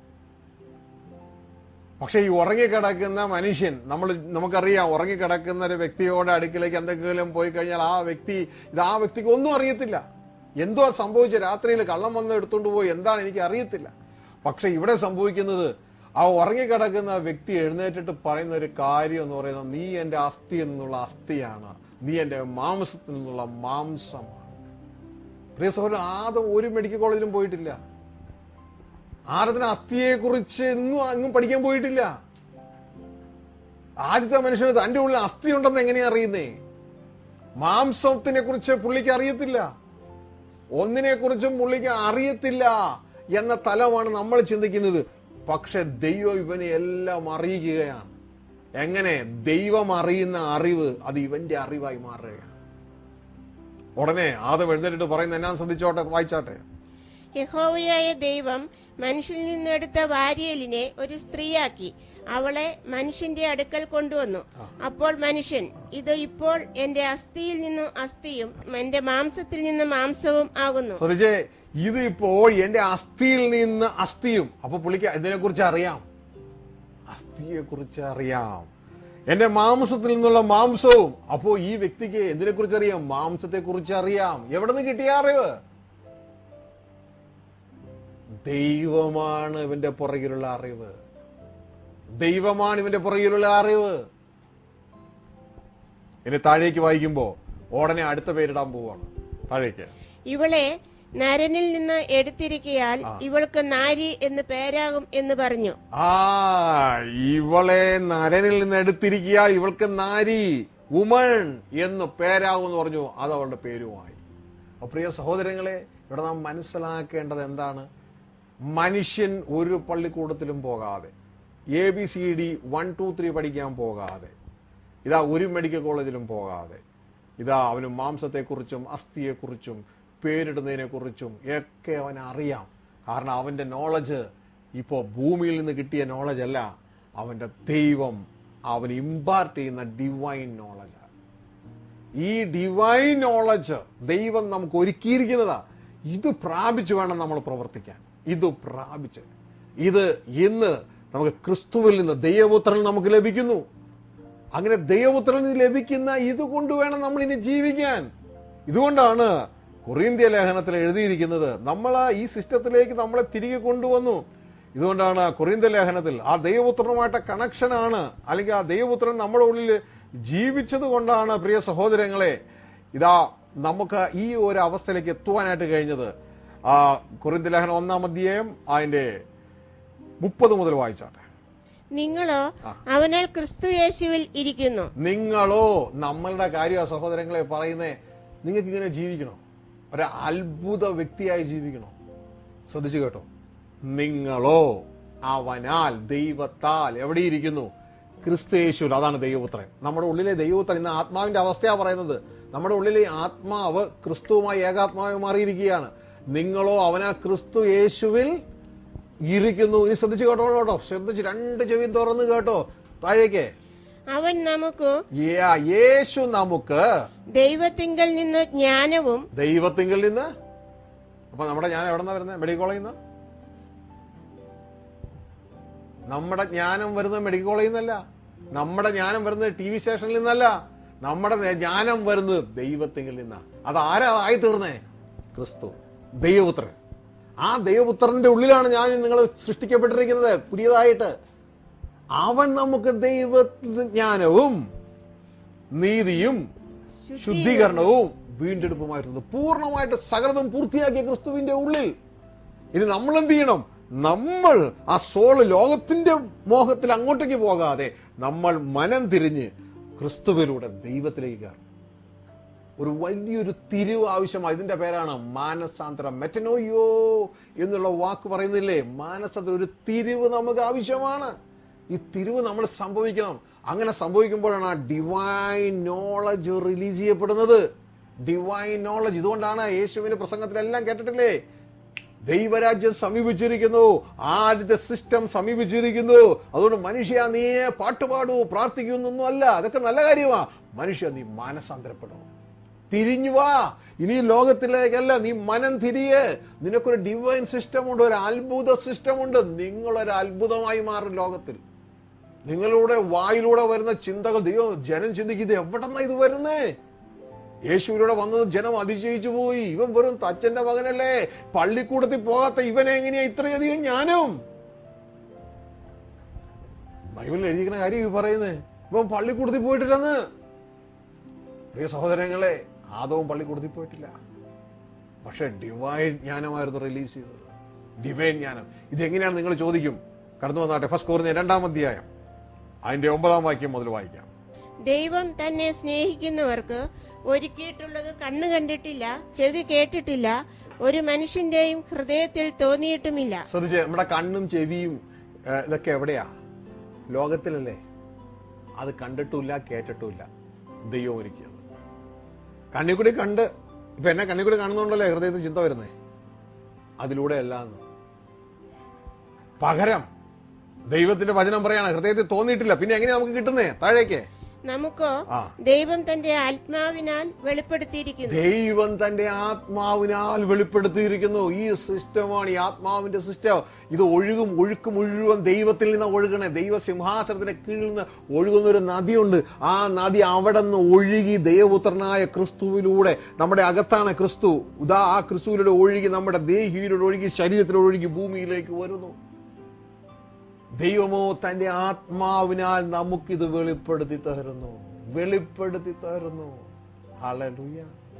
പക്ഷെ ഈ ഉറങ്ങിക്കിടക്കുന്ന മനുഷ്യൻ നമ്മൾ നമുക്കറിയാം ഉറങ്ങിക്കിടക്കുന്ന ഒരു വ്യക്തിയോട് അടുക്കിലേക്ക് എന്തെങ്കിലും പോയി കഴിഞ്ഞാൽ ആ വ്യക്തി ഇത് ആ വ്യക്തിക്ക് ഒന്നും അറിയത്തില്ല എന്തോ സംഭവിച്ച രാത്രിയിൽ കള്ളം വന്ന് എടുത്തുകൊണ്ട് പോയി എന്താണ് എനിക്ക് അറിയത്തില്ല പക്ഷെ ഇവിടെ സംഭവിക്കുന്നത് ആ ഉറങ്ങിക്കിടക്കുന്ന വ്യക്തി എഴുന്നേറ്റിട്ട് പറയുന്ന ഒരു കാര്യം എന്ന് പറയുന്നത് നീ എന്റെ അസ്ഥി എന്നുള്ള അസ്ഥിയാണ് നീ എന്റെ മാംസത്തിൽ നിന്നുള്ള മാംസമാണ് പ്രിയ സഹോദരൻ ആദ്യം ഒരു മെഡിക്കൽ കോളേജിലും പോയിട്ടില്ല ആരതിന് അസ്ഥിയെ കുറിച്ച് ഇന്നും അങ്ങും പഠിക്കാൻ പോയിട്ടില്ല ആദ്യത്തെ മനുഷ്യന് തന്റെ ഉള്ളിൽ അസ്ഥി ഉണ്ടെന്ന് എങ്ങനെയാ അറിയുന്നേ മാംസത്തിനെ കുറിച്ച് പുള്ളിക്ക് അറിയത്തില്ല ഒന്നിനെ കുറിച്ചും പുള്ളിക്ക് അറിയത്തില്ല എന്ന തലമാണ് നമ്മൾ ചിന്തിക്കുന്നത് പക്ഷെ ദൈവം ഇവനെ എല്ലാം അറിയിക്കുകയാണ് എങ്ങനെ ദൈവം അറിയുന്ന അറിവ് അത് ഇവന്റെ അറിവായി മാറുകയാണ് ഉടനെ ആദ്യം എഴുന്നേറ്റിട്ട് പറയുന്ന എന്നാ ശ്രദ്ധിച്ചോട്ടെ വായിച്ചാട്ടെ യഹോവയായ ദൈവം മനുഷ്യനിൽ നിന്നെടുത്ത വാരിയലിനെ ഒരു സ്ത്രീയാക്കി അവളെ മനുഷ്യന്റെ അടുക്കൽ കൊണ്ടുവന്നു അപ്പോൾ മനുഷ്യൻ ഇത് ഇപ്പോൾ എന്റെ അസ്ഥിയിൽ നിന്നും അസ്ഥിയും എന്റെ മാംസത്തിൽ നിന്നും മാംസവും ആകുന്നു ശ്രദ്ധിച്ചേ ഇത് ഇപ്പോൾ എന്റെ അസ്ഥിയിൽ നിന്ന് അസ്ഥിയും അപ്പൊ പുള്ളിക്ക് ഇതിനെ കുറിച്ച് അറിയാം അസ്ഥിയെ കുറിച്ച് അറിയാം എന്റെ മാംസത്തിൽ നിന്നുള്ള മാംസവും അപ്പോ ഈ വ്യക്തിക്ക് എന്തിനെ കുറിച്ച് അറിയാം മാംസത്തെ കുറിച്ച് അറിയാം എവിടെ നിന്ന് കിട്ടിയ അറിവ് ദൈവമാണ് ഇവന്റെ പുറകിലുള്ള അറിവ് ദൈവമാണ് ഇവന്റെ പുറകിലുള്ള അറിവ് ഇനി താഴേക്ക് വായിക്കുമ്പോ ഉടനെ അടുത്ത പേരിടാൻ പോവാണ് താഴേക്ക് ഇവളെ നരനിൽ നിന്ന് എടുത്തിരിക്കയാൽ ആ. ഇവൾക്ക് നാരി എന്ന് പേരാകും എന്ന് പറഞ്ഞു ആ ഇവളെ നരനിൽ നിന്ന് എടുത്തിരിക്കുക ഇവൾക്ക് നാരി ഉമൺ എന്ന് പേരാകുമെന്ന് പറഞ്ഞു അത് അവളുടെ പേരുമായി അപ്പൊ പ്രിയ സഹോദരങ്ങളെ ഇവിടെ നാം മനസ്സിലാക്കേണ്ടത് എന്താണ് മനുഷ്യൻ ഒരു പള്ളിക്കൂടത്തിലും പോകാതെ A B C D one two three പഠിക്കാൻ പോകാതെ ഇതാ ഒരു മെഡിക്കൽ കോളേജിലും പോകാതെ ഇതാ അവന് മാംസത്തെക്കുറിച്ചും അസ്ഥിയെക്കുറിച്ചും പേരിടുന്നതിനെക്കുറിച്ചും ഒക്കെ അവൻ അറിയാം കാരണം അവന്റെ നോളജ് ഇപ്പോൾ ഭൂമിയിൽ നിന്ന് കിട്ടിയ നോളജ് അല്ല അവന്റെ ദൈവം അവൻ ഇമ്പാർട്ട് ചെയ്യുന്ന ഡിവൈൻ നോളജ് ഈ ഡിവൈൻ നോളജ് ദൈവം നമുക്ക് ഒരുക്കിയിരിക്കുന്നതാ ഇത് പ്രാപിച്ചു വേണം നമ്മൾ പ്രവർത്തിക്കാൻ ഇത് പ്രാപിച്ച് ഇത് ഇന്ന് നമുക്ക് ക്രിസ്തുവിൽ നിന്ന് ദൈവപുത്രൻ നമുക്ക് ലഭിക്കുന്നു അങ്ങനെ ദൈവപുത്രൻ ലഭിക്കുന്ന ഇത് കൊണ്ട് വേണം നമ്മൾ ഇനി ജീവിക്കാൻ ഇതുകൊണ്ടാണ് കൊറിന്ത്യ ലേഖനത്തിൽ എഴുതിയിരിക്കുന്നത് നമ്മൾ ആ ഈ സിസ്റ്റത്തിലേക്ക് നമ്മളെ തിരികെ കൊണ്ടുവന്നു ഇതുകൊണ്ടാണ് കൊറിന്ത്യ ലേഖനത്തിൽ ആ ദൈവപുത്രനുമായിട്ട് കണക്ഷനാണ് അല്ലെങ്കിൽ ആ ദൈവപുത്രൻ നമ്മുടെ ഉള്ളിൽ ജീവിച്ചത് കൊണ്ടാണ് പ്രിയ സഹോദരങ്ങളെ ഇതാ നമുക്ക് ഈ ഒരു അവസ്ഥയിലേക്ക് എത്തുവാനായിട്ട് കഴിഞ്ഞത് ആ കൊറിന്ത്യ ലേഖനം ഒന്നാം അധ്യായം അതിന്റെ മുപ്പത് മുതൽ വായിച്ചാട്ടെ നിങ്ങളോ ആ. അവനാൽ ക്രിസ്തു യേശുവിൽ ഇരിക്കുന്നു നിങ്ങളോ നമ്മളുടെ കാര്യ സഹോദരങ്ങളെ പറയുന്നേ നിങ്ങൾക്ക് ഇങ്ങനെ ജീവിക്കണോ ഒരു അത്ഭുത വ്യക്തിയായി ജീവിക്കണോ ശ്രദ്ധിച്ചു കേട്ടോ നിങ്ങളോ അവനാൽ ദൈവത്താൽ എവിടെയിരിക്കുന്നു ക്രിസ്തു യേശുവിൽ അതാണ് ദൈവപുത്രൻ നമ്മുടെ ഉള്ളിലെ ദൈവപുത്രൻ ഇന്ന് ആത്മാവിന്റെ അവസ്ഥയാ പറയുന്നത് നമ്മുടെ ഉള്ളിലെ ആത്മാവ് ക്രിസ്തുവുമായി ഏകാത്മാവ് മാറിയിരിക്കുകയാണ് നിങ്ങളോ അവനാ ക്രിസ്തു യേശുവിൽ ഇരിക്കുന്നു ഇനി ശ്രദ്ധിച്ചു കേട്ടോ കേട്ടോ ശ്രദ്ധിച്ച് രണ്ട് ചെവിയും തുറന്ന് കേട്ടോ താഴേക്ക് അവൻ നമുക്ക് യാ- യേശു നമുക്ക് ദൈവത്തിങ്കൽ നിന്ന് ജ്ഞാനവും ദൈവത്തിങ്കിൽ നിന്ന് അപ്പൊ നമ്മുടെ ഞാൻ എവിടെ നിന്നാ വരുന്നത് മെഡിക്കൽ കോളേജിൽ നിന്ന് നമ്മുടെ ജ്ഞാനം വരുന്നത് മെഡിക്കൽ കോളേജിൽ നിന്നല്ല നമ്മുടെ ജ്ഞാനം വരുന്നത് ടി വി സ്റ്റേഷനിൽ നിന്നല്ല നമ്മുടെ നേ- ജ്ഞാനം വരുന്നത് ദൈവത്തിങ്കിൽ നിന്നാണ് അത് ആരാ ആയി തീർന്നേ ക്രിസ്തു ദൈവപുത്രൻ ആ ദൈവപുത്രന്റെ ഉള്ളിലാണ് ഞാൻ നിങ്ങൾ സൃഷ്ടിക്കപ്പെട്ടിരിക്കുന്നത് പുതിയതായിട്ട് അവൻ നമുക്ക് ദൈവ ജ്ഞാനവും നീതിയും ശുദ്ധീകരണവും വീണ്ടെടുപ്പുമായിരുന്നു പൂർണ്ണമായിട്ട് സകലതും പൂർത്തിയാക്കിയ ക്രിസ്തുവിന്റെ ഉള്ളിൽ ഇനി നമ്മൾ എന്ത് ചെയ്യണം നമ്മൾ ആ സോള് ലോകത്തിന്റെ മോഹത്തിൽ അങ്ങോട്ടേക്ക് പോകാതെ നമ്മൾ മനം തിരിഞ്ഞ് ക്രിസ്തുവിലൂടെ ദൈവത്തിലേക്ക് കയറും ഒരു വലിയൊരു തിരിവ് ആവശ്യമാണ് ഇതിന്റെ പേരാണ് മാനസാന്തരം മെറ്റനോയോ എന്നുള്ള വാക്ക് പറയുന്നില്ലേ മാനസാന്തരം ഒരു തിരിവ് നമുക്ക് ആവശ്യമാണ് ഈ തിരിവ് നമ്മൾ സംഭവിക്കണം അങ്ങനെ സംഭവിക്കുമ്പോഴാണ് ആ ഡിവൈൻ നോളജ് റിലീസ് ചെയ്യപ്പെടുന്നത് ഡിവൈൻ നോളജ് ഇതുകൊണ്ടാണ് യേശുവിന്റെ പ്രസംഗത്തിലെല്ലാം കേട്ടിട്ടില്ലേ ദൈവരാജ്യം സമീപിച്ചിരിക്കുന്നു ആദ്യത്തെ സിസ്റ്റം സമീപിച്ചിരിക്കുന്നു അതുകൊണ്ട് മനുഷ്യ നീ പാട്ടുപാടൂ പ്രാർത്ഥിക്കുന്നൊന്നും അല്ല അതൊക്കെ നല്ല കാര്യമാ മനുഷ്യ നീ മാനസാന്തരപ്പെടണം തിരിഞ്ഞു വാ ഇനി ലോകത്തിലേക്കല്ല നീ മനം തിരിയ് നിനക്കൊരു ഡിവൈൻ സിസ്റ്റം ഉണ്ട് ഒരു അത്ഭുത സിസ്റ്റം ഉണ്ട് നിങ്ങളൊരു അത്ഭുതമായി മാറും ലോകത്തിൽ നിങ്ങളുടെ വായിലൂടെ വരുന്ന ചിന്തകൾ ദൈവം ജനം ചിന്തിക്കും ഇത് എവിടെന്നാ ഇത് വരുന്നേ യേശുവിലൂടെ വന്നത് ജനം അതിശയിച്ചു പോയി ഇവൻ വെറും തച്ചന്റെ മകനല്ലേ പള്ളിക്കൂടത്തിൽ പോകാത്ത ഇവനെ എങ്ങനെയാ ഇത്രയധികം ഞാനും ബൈബിളിൽ എഴുതിക്കുന്ന കാര്യം ഈ പറയുന്നത് ഇവൻ പള്ളിക്കൂടത്തിൽ പോയിട്ടില്ലെന്ന് പ്രിയ സഹോദരങ്ങളെ ആദവും പള്ളിക്കൂടത്തിൽ പോയിട്ടില്ല പക്ഷെ ഡിവൈൻ ജ്ഞാനമായിരുന്നു റിലീസ് ചെയ്തത് ഡിവൈൻ ജ്ഞാനം ഇതെങ്ങനെയാണ് നിങ്ങൾ ചോദിക്കും കടന്നു വന്നാട്ടെ ഫസ്റ്റ് കോറിന് രണ്ടാം അധ്യായം അതിന്റെ ഒമ്പതാം വാക്യം മുതൽ വായിക്കാം ദൈവം തന്നെ സ്നേഹിക്കുന്നവർക്ക് ഒരുക്കിയിട്ടുള്ളത് കണ്ണു കണ്ടിട്ടില്ല ചെവി കേട്ടിട്ടില്ല ഒരു മനുഷ്യന്റെയും ഹൃദയത്തിൽ തോന്നിയിട്ടുമില്ല ശ്രദ്ധിച്ച് നമ്മുടെ കണ്ണും ചെവിയും ഏ, ഇതൊക്കെ എവിടെയാ ലോകത്തിലല്ലേ അത് കണ്ടിട്ടുമില്ല കേട്ടിട്ടുമില്ല ദൈവം ഒരുക്കിയത് കണ്ണിൽ കൂടി കണ്ട് ഇപ്പൊ എന്നെ കണ്ണിൽ കൂടി കാണുന്നുണ്ടല്ലേ ഹൃദയത്തിൽ ചിന്ത വരുന്നേ അതിലൂടെ അല്ലാന്ന് പകരം ദൈവത്തിന്റെ വചനം പറയാണ് ഹൃദയത്തിൽ തോന്നിയിട്ടില്ല പിന്നെ എങ്ങനെയാ നമുക്ക് കിട്ടുന്നേ താഴേക്ക് നമുക്കോ ആ ദൈവം തന്റെ ആത്മാവിനാൽ വെളിപ്പെടുത്തിയിരിക്കുന്നു ദൈവം തന്റെ ആത്മാവിനാൽ വെളിപ്പെടുത്തിയിരിക്കുന്നു ഈ സിസ്റ്റമാണ് ഈ ആത്മാവിന്റെ സിസ്റ്റം ഇത് ഒഴുകും ഒഴുക്ക് മുഴുവൻ ദൈവത്തിൽ നിന്ന് ഒഴുകണേ ദൈവ സിംഹാസനത്തിന്റെ കീഴിൽ നിന്ന് ഒഴുകുന്ന ഒരു നദിയുണ്ട് ആ നദി അവിടെ നിന്ന് ഒഴുകി ദൈവപുത്രനായ ക്രിസ്തുവിലൂടെ നമ്മുടെ അകത്താണ് ക്രിസ്തു ഇതാ ആ ക്രിസ്തുവിലൂടെ ഒഴുകി നമ്മുടെ ദേഹിയിലൂടെ ഒഴുകി ശരീരത്തിലൂടെ ഒഴുകി ഭൂമിയിലേക്ക് വരുന്നു ദൈവമോ തന്റെ ആത്മാവിനാൽ നമുക്കിത് വെളിപ്പെടുത്തി തരുന്നു വെളിപ്പെടുത്തി തരുന്നു ഹല്ലേലൂയ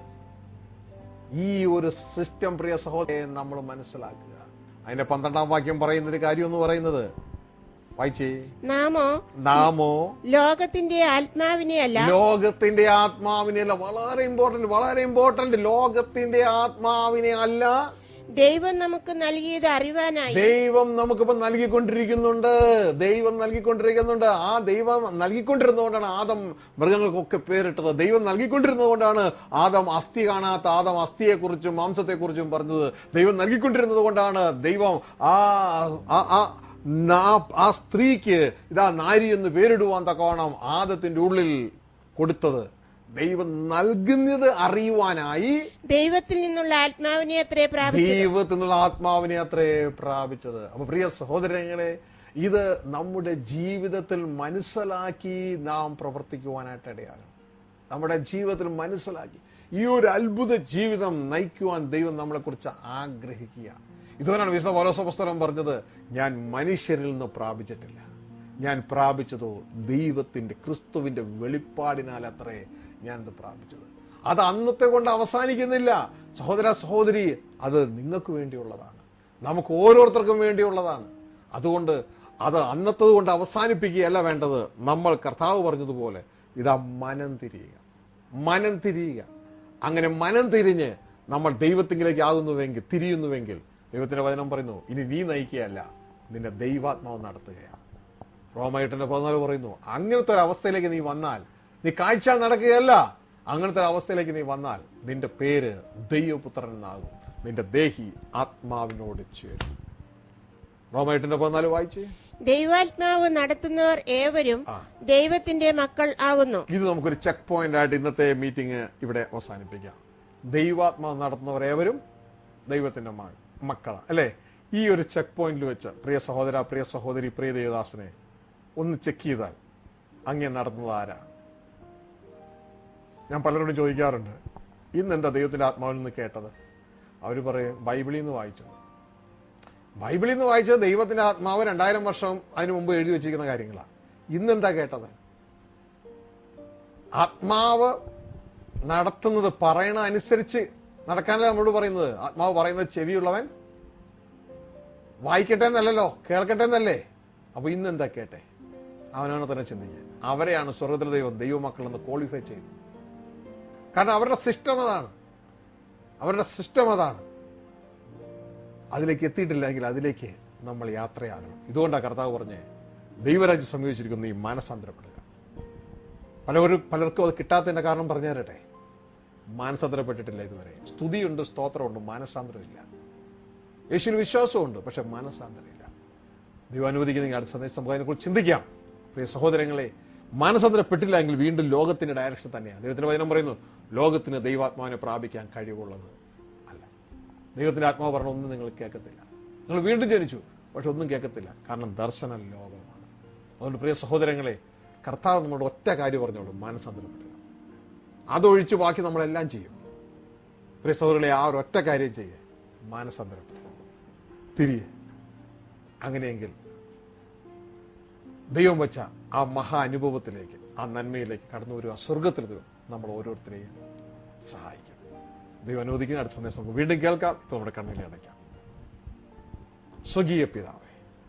ഈ ഒരു സിസ്റ്റം പ്രിയ സഹോദരൻ നമ്മൾ മനസ്സിലാക്കുക അതിന്റെ പന്ത്രണ്ടാം വാക്യം പറയുന്ന ഒരു കാര്യം എന്ന് പറയുന്നത് വായിച്ചേ നാമോ നാമോ ലോകത്തിന്റെ ആത്മാവിനെ അല്ല ലോകത്തിന്റെ ആത്മാവിനെ അല്ല വളരെ ഇമ്പോർട്ടന്റ് വളരെ ഇമ്പോർട്ടന്റ് ലോകത്തിന്റെ ആത്മാവിനെ അല്ല ദൈവം നമുക്ക് നൽകിയത് അറിവാനായി ദൈവം നമുക്കിപ്പോ നൽകിക്കൊണ്ടിരിക്കുന്നുണ്ട് ദൈവം നൽകിക്കൊണ്ടിരിക്കുന്നുണ്ട് ആ ദൈവം നൽകിക്കൊണ്ടിരുന്നതുകൊണ്ടാണ് ആദം മൃഗങ്ങൾക്കൊക്കെ പേരിട്ടത് ദൈവം നൽകിക്കൊണ്ടിരുന്നതുകൊണ്ടാണ് ആദം അസ്ഥി കാണാത്ത ആദം അസ്ഥിയെക്കുറിച്ചും മാംസത്തെക്കുറിച്ചും പറഞ്ഞത് ദൈവം നൽകിക്കൊണ്ടിരുന്നത് കൊണ്ടാണ് ദൈവം ആ ആ- ആ നാ- ആ സ്ത്രീക്ക് ഇതാ നാരി എന്ന് പേരിടുവാൻ തക്കവണ്ണം ആദത്തിന്റെ ഉള്ളിൽ കൊടുത്തത് ദൈവം നൽകുന്നത് അറിയുവാനായി ദൈവത്തിൽ നിന്നുള്ള ആത്മാവിനെ അത്രേ പ്രാപിച്ചത് ദൈവത്തിൽ നിന്നുള്ള ആത്മാവിനെ അത്രേ പ്രാപിച്ചത് അപ്പൊ പ്രിയ സഹോദരങ്ങളെ ഇത് നമ്മുടെ ജീവിതത്തിൽ മനസ്സിലാക്കി നാം പ്രവർത്തിക്കുവാനായിട്ട് ഇടയാകണം നമ്മുടെ ജീവിതത്തിൽ മനസ്സിലാക്കി ഈ ഒരു അത്ഭുത ജീവിതം നയിക്കുവാൻ ദൈവം നമ്മളെക്കുറിച്ച് ആഗ്രഹിക്കുക ഇതുപോലെയാണ് വിശുദ്ധ പൗലോസ പുസ്തകം പറഞ്ഞത് ഞാൻ മനുഷ്യരിൽ നിന്ന് പ്രാപിച്ചിട്ടില്ല ഞാൻ പ്രാപിച്ചതോ ദൈവത്തിന്റെ ക്രിസ്തുവിന്റെ വെളിപ്പാടിനാൽ അത്രേ ഞാൻ ഇത് പ്രാപിച്ചത് അത് അന്നത്തെ കൊണ്ട് അവസാനിക്കുന്നില്ല സഹോദര സഹോദരി അത് നിങ്ങൾക്ക് വേണ്ടിയുള്ളതാണ് നമുക്ക് ഓരോരുത്തർക്കും വേണ്ടിയുള്ളതാണ് അതുകൊണ്ട് അത് അന്നത്തത് കൊണ്ട് അവസാനിപ്പിക്കുകയല്ല വേണ്ടത് നമ്മൾ കർത്താവ് പറഞ്ഞതുപോലെ ഇതാ മനം തിരിയുക മനം തിരിയുക അങ്ങനെ മനം തിരിഞ്ഞ് നമ്മൾ ദൈവത്തിങ്കിലേക്ക് ആകുന്നുവെങ്കിൽ തിരിയുന്നുവെങ്കിൽ ദൈവത്തിന്റെ വചനം പറയുന്നു ഇനി നീ നയിക്കുകയല്ല നിന്റെ ദൈവാത്മാവ് നടത്തുകയാണ് റോമയെട്ടിന്റെ പതിനാല് പറയുന്നു അങ്ങനത്തെ ഒരു അവസ്ഥയിലേക്ക് നീ വന്നാൽ നീ കാഴ്ച നടക്കുകയല്ല അങ്ങനത്തെ ഒരു അവസ്ഥയിലേക്ക് നീ വന്നാൽ നിന്റെ പേര് ദൈവപുത്രൻ എന്നാകും നിന്റെ ദേഹി ആത്മാവിനോട് ചേരും റോമയെട്ടിന്റെ പതിനാല് വായിച്ചേ ദൈവാത്മാവ് നടത്തുന്നവർ ഏവരും ആ ദൈവത്തിന്റെ മക്കൾ ആകുന്നു ഇത് നമുക്കൊരു ചെക്ക് പോയിന്റ് ആയിട്ട് ഇന്നത്തെ മീറ്റിംഗ് ഇവിടെ അവസാനിപ്പിക്കാം ദൈവാത്മാവ് നടത്തുന്നവർ ഏവരും ദൈവത്തിന്റെ മ- മക്കളാണ് അല്ലേ ഈ ഒരു ചെക്ക് പോയിന്റിൽ വെച്ച് പ്രിയ സഹോദര പ്രിയ സഹോദരി പ്രിയ ദേവദാസനെ ഒന്ന് ചെക്ക് ചെയ്താൽ അങ്ങേ നടത്തുന്നത് ആരാ ഞാൻ പലരോടും ചോദിക്കാറുണ്ട് ഇന്ന് എന്താ ദൈവത്തിന്റെ ആത്മാവിൽ നിന്ന് കേട്ടത് അവർ പറയും ബൈബിളിൽ നിന്ന് വായിച്ചത് ബൈബിളിൽ നിന്ന് വായിച്ചത് ദൈവത്തിന്റെ ആത്മാവ് രണ്ടായിരം വർഷം അതിനു മുമ്പ് എഴുതി വെച്ചിരിക്കുന്ന കാര്യങ്ങളാണ് ഇന്നെന്താ കേട്ടത് ആത്മാവ് നടത്തുന്നത് പറയണ അനുസരിച്ച് നടക്കാനല്ല നമ്മളോട് പറയുന്നത് ആത്മാവ് പറയുന്നത് ചെവിയുള്ളവൻ വായിക്കട്ടെ എന്നല്ലല്ലോ കേൾക്കട്ടെ എന്നല്ലേ അപ്പൊ ഇന്ന് എന്താ കേട്ടെ അവനവനെ തന്നെ ചിന്തിക്കുക അവരെയാണ് സ്വർഗത്തിലെ ദൈവം ദൈവമക്കൾ എന്ന് ക്വാളിഫൈ ചെയ്യുന്നത് കാരണം അവരുടെ സിസ്റ്റം അതാണ് അവരുടെ സിസ്റ്റം അതാണ് അതിലേക്ക് എത്തിയിട്ടില്ലെങ്കിൽ അതിലേക്ക് നമ്മൾ യാത്രയാകണം ഇതുകൊണ്ടാണ് കർത്താവ് പറഞ്ഞേ ദൈവരാജ്യം സമീപിച്ചിരിക്കുന്നു ഈ മാനസാന്തരപ്പെടുക പലവരും പലർക്കും അത് കിട്ടാത്തതിന്റെ കാരണം പറഞ്ഞു തരട്ടെ മാനസാന്തരപ്പെട്ടിട്ടില്ല ഇതുവരെ സ്തുതിയുണ്ട് സ്തോത്രമുണ്ട് മാനസാന്തരമില്ല യേശുവിന് വിശ്വാസമുണ്ട് പക്ഷെ മാനസാന്തരമില്ല ദൈവം അനുവദിക്കുന്നെങ്കിൽ അടുത്ത സന്ദേശം നമുക്ക് അതിനെക്കുറിച്ച് ചിന്തിക്കാം പ്രിയ സഹോദരങ്ങളെ മാനസാന്തരപ്പെട്ടില്ല എങ്കിൽ വീണ്ടും ലോകത്തിന്റെ ഡയറക്ഷൻ തന്നെയാണ് ദൈവത്തിന്റെ വചനം പറയുന്നു ലോകത്തിന് ദൈവാത്മാവിനെ പ്രാപിക്കാൻ കഴിവുള്ളത് അല്ല ദൈവത്തിന്റെ ആത്മാവ് പറഞ്ഞ ഒന്നും നിങ്ങൾ കേൾക്കത്തില്ല നിങ്ങൾ വീണ്ടും ജനിച്ചു പക്ഷെ ഒന്നും കേൾക്കത്തില്ല കാരണം ദർശന ലോകമാണ് അതുകൊണ്ട് പ്രിയ സഹോദരങ്ങളെ കർത്താവ് നമ്മളോട് ഒറ്റ കാര്യം പറഞ്ഞോളൂ മാനസാന്തരപ്പെടുക അതൊഴിച്ച് ബാക്കി നമ്മളെല്ലാം ചെയ്യും പ്രിയ സഹോദരങ്ങളെ ആ ഒരു ഒറ്റ കാര്യം ചെയ്യുക മാനസാന്തരപ്പെടുക തിരിയെ അങ്ങനെയെങ്കിൽ ദൈവം വെച്ച ആ മഹാ അനുഭവത്തിലേക്ക് ആ നന്മയിലേക്ക് കടന്നു വരിക സ്വർഗത്തിൽ ദൈവം നമ്മൾ ഓരോരുത്തരെയും സഹായിക്കും ദൈവം അനുവദിക്കുന്ന അടുത്ത സന്ദേശം നമുക്ക് വീണ്ടും കേൾക്കാം ഇപ്പൊ നമ്മുടെ കണ്ണിലെ അടയ്ക്കാം സ്വകീയ പിതാവേ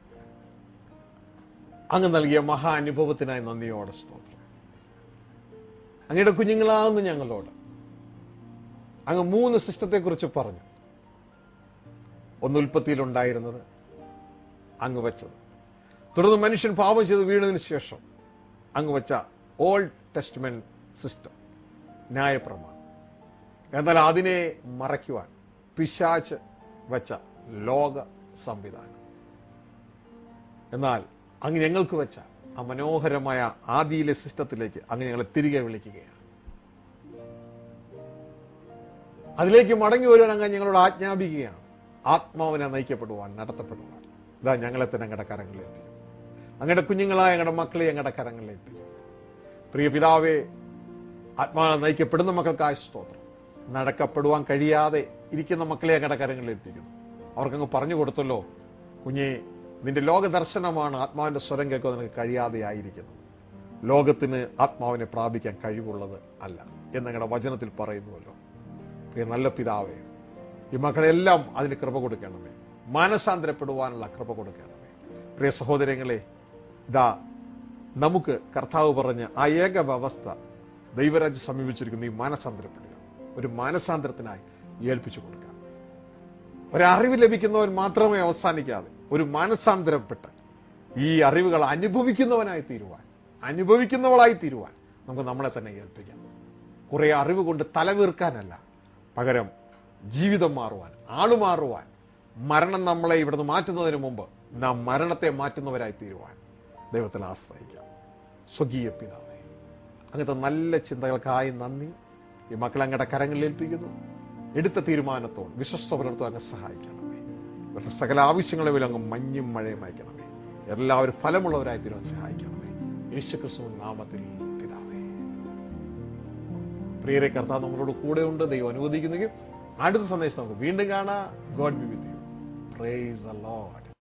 അങ്ങ് നൽകിയ മഹാ അനുഭവത്തിനായി നന്ദിയോടെ സ്തോത്രം അങ്ങയുടെ കുഞ്ഞുങ്ങളാവുന്ന ഞങ്ങളോട് അങ്ങ് മൂന്ന് സിസ്റ്റത്തെക്കുറിച്ച് പറഞ്ഞു ഒന്ന് ഉൽപ്പത്തിയിലുണ്ടായിരുന്നത് അങ്ങ് വെച്ചത് തുടർന്ന് മനുഷ്യൻ പാപം ചെയ്ത് വീണതിന് ശേഷം അങ്ങ് വെച്ച ഓൾഡ് ടെസ്റ്റ്മെന്റ് സിസ്റ്റം ന്യായപ്രമാണം എന്നാൽ അതിനെ മറയ്ക്കുവാൻ പിശാച്ച് വെച്ച ലോക സംവിധാനം എന്നാൽ അങ്ങ് ഞങ്ങൾക്ക് വെച്ച ആ മനോഹരമായ ആദിയിലെ സിസ്റ്റത്തിലേക്ക് അങ്ങ് ഞങ്ങളെ തിരികെ വിളിക്കുകയാണ് അതിലേക്ക് മടങ്ങി വരുവാൻ അങ്ങ് ഞങ്ങളോട് ആജ്ഞാപിക്കുകയാണ് ആത്മാവിനെ നയിക്കപ്പെടുവാൻ നടത്തപ്പെടുവാൻ ഇതാ ഞങ്ങളെ തന്നെ ഞങ്ങളുടെ കരങ്ങളിലെത്തി അങ്ങയുടെ കുഞ്ഞുങ്ങളായ ഞങ്ങളുടെ മക്കളെ ഞങ്ങളുടെ കരങ്ങളിലെത്തി പ്രിയ പിതാവേ ആത്മാവിനെ നയിക്കപ്പെടുന്ന മക്കൾക്കായ സ്തോത്രം നടക്കപ്പെടുവാൻ കഴിയാതെ ഇരിക്കുന്ന മക്കളെ ഞങ്ങളുടെ കരങ്ങളിലെത്തിക്കുന്നു അവർക്കങ്ങ് പറഞ്ഞു കൊടുത്തല്ലോ കുഞ്ഞെ നിന്റെ ലോക ദർശനമാണ് ആത്മാവിന്റെ സ്വരം കേൾക്കാൻ നിനക്ക് കഴിയാതെ ആയിരിക്കുന്നത് ലോകത്തിന് ആത്മാവിനെ പ്രാപിക്കാൻ കഴിവുള്ളത് അല്ല എന്ന് ഞങ്ങളുടെ വചനത്തിൽ പറയുന്നുവല്ലോ പ്രിയ നല്ല പിതാവേ ഈ മക്കളെല്ലാം അതിന് കൃപ കൊടുക്കണമേ മാനസാന്തരപ്പെടുവാനുള്ള കൃപ കൊടുക്കണമേ പ്രിയ സഹോദരങ്ങളെ ഇതാ നമുക്ക് കർത്താവ് പറഞ്ഞ ആ ഏക വ്യവസ്ഥ ദൈവരാജ്യം സമീപിച്ചിരിക്കുന്ന ഈ മാനസാന്തരപ്പെടുക ഒരു മാനസാന്തരത്തിനായി ഏൽപ്പിച്ചു കൊടുക്കാം ഒരറിവ് ലഭിക്കുന്നവൻ മാത്രമേ അവസാനിക്കാതെ ഒരു മാനസാന്തരപ്പെട്ട് ഈ അറിവുകൾ അനുഭവിക്കുന്നവനായി തീരുവാൻ അനുഭവിക്കുന്നവളായി തീരുവാൻ നമുക്ക് നമ്മളെ തന്നെ ഏൽപ്പിക്കാം കുറെ അറിവ് കൊണ്ട് തലവീർക്കാനല്ല പകരം ജീവിതം മാറുവാൻ ആള് മാറുവാൻ മരണം നമ്മളെ ഇവിടുന്ന് മാറ്റുന്നതിന് മുമ്പ് നാം മരണത്തെ മാറ്റുന്നവരായി തീരുവാൻ ദൈവത്തിൽ ആശ്രയിക്കാം സ്വകീയ പിതാവേ അങ്ങനത്തെ നല്ല ചിന്തകൾക്കായി നന്ദി ഈ മക്കളെ അങ്ങയുടെ കരങ്ങളിൽ ഏൽപ്പിക്കുന്നു എടുത്ത തീരുമാനത്തോട് വിശ്വസ്ത പുലർത്തുവാൻ അങ്ങ് സഹായിക്കണമേ ഇവരുടെ സകല ആവശ്യങ്ങളെ വില അങ്ങ് മഞ്ഞും മഴയും അയക്കണമേ എല്ലാവരും ഫലമുള്ളവരായി തീരുവാൻ സഹായിക്കണമേ യേശുക്രിസ്തു നാമത്തിൽ പിതാവേ പ്രിയരെ കർത്താവ് നമ്മളോട് കൂടെയുണ്ട് ദൈവം അനുവദിക്കുന്നെങ്കിൽ അടുത്ത സന്ദേശം നമുക്ക് വീണ്ടും കാണാം God be with you praise the Lord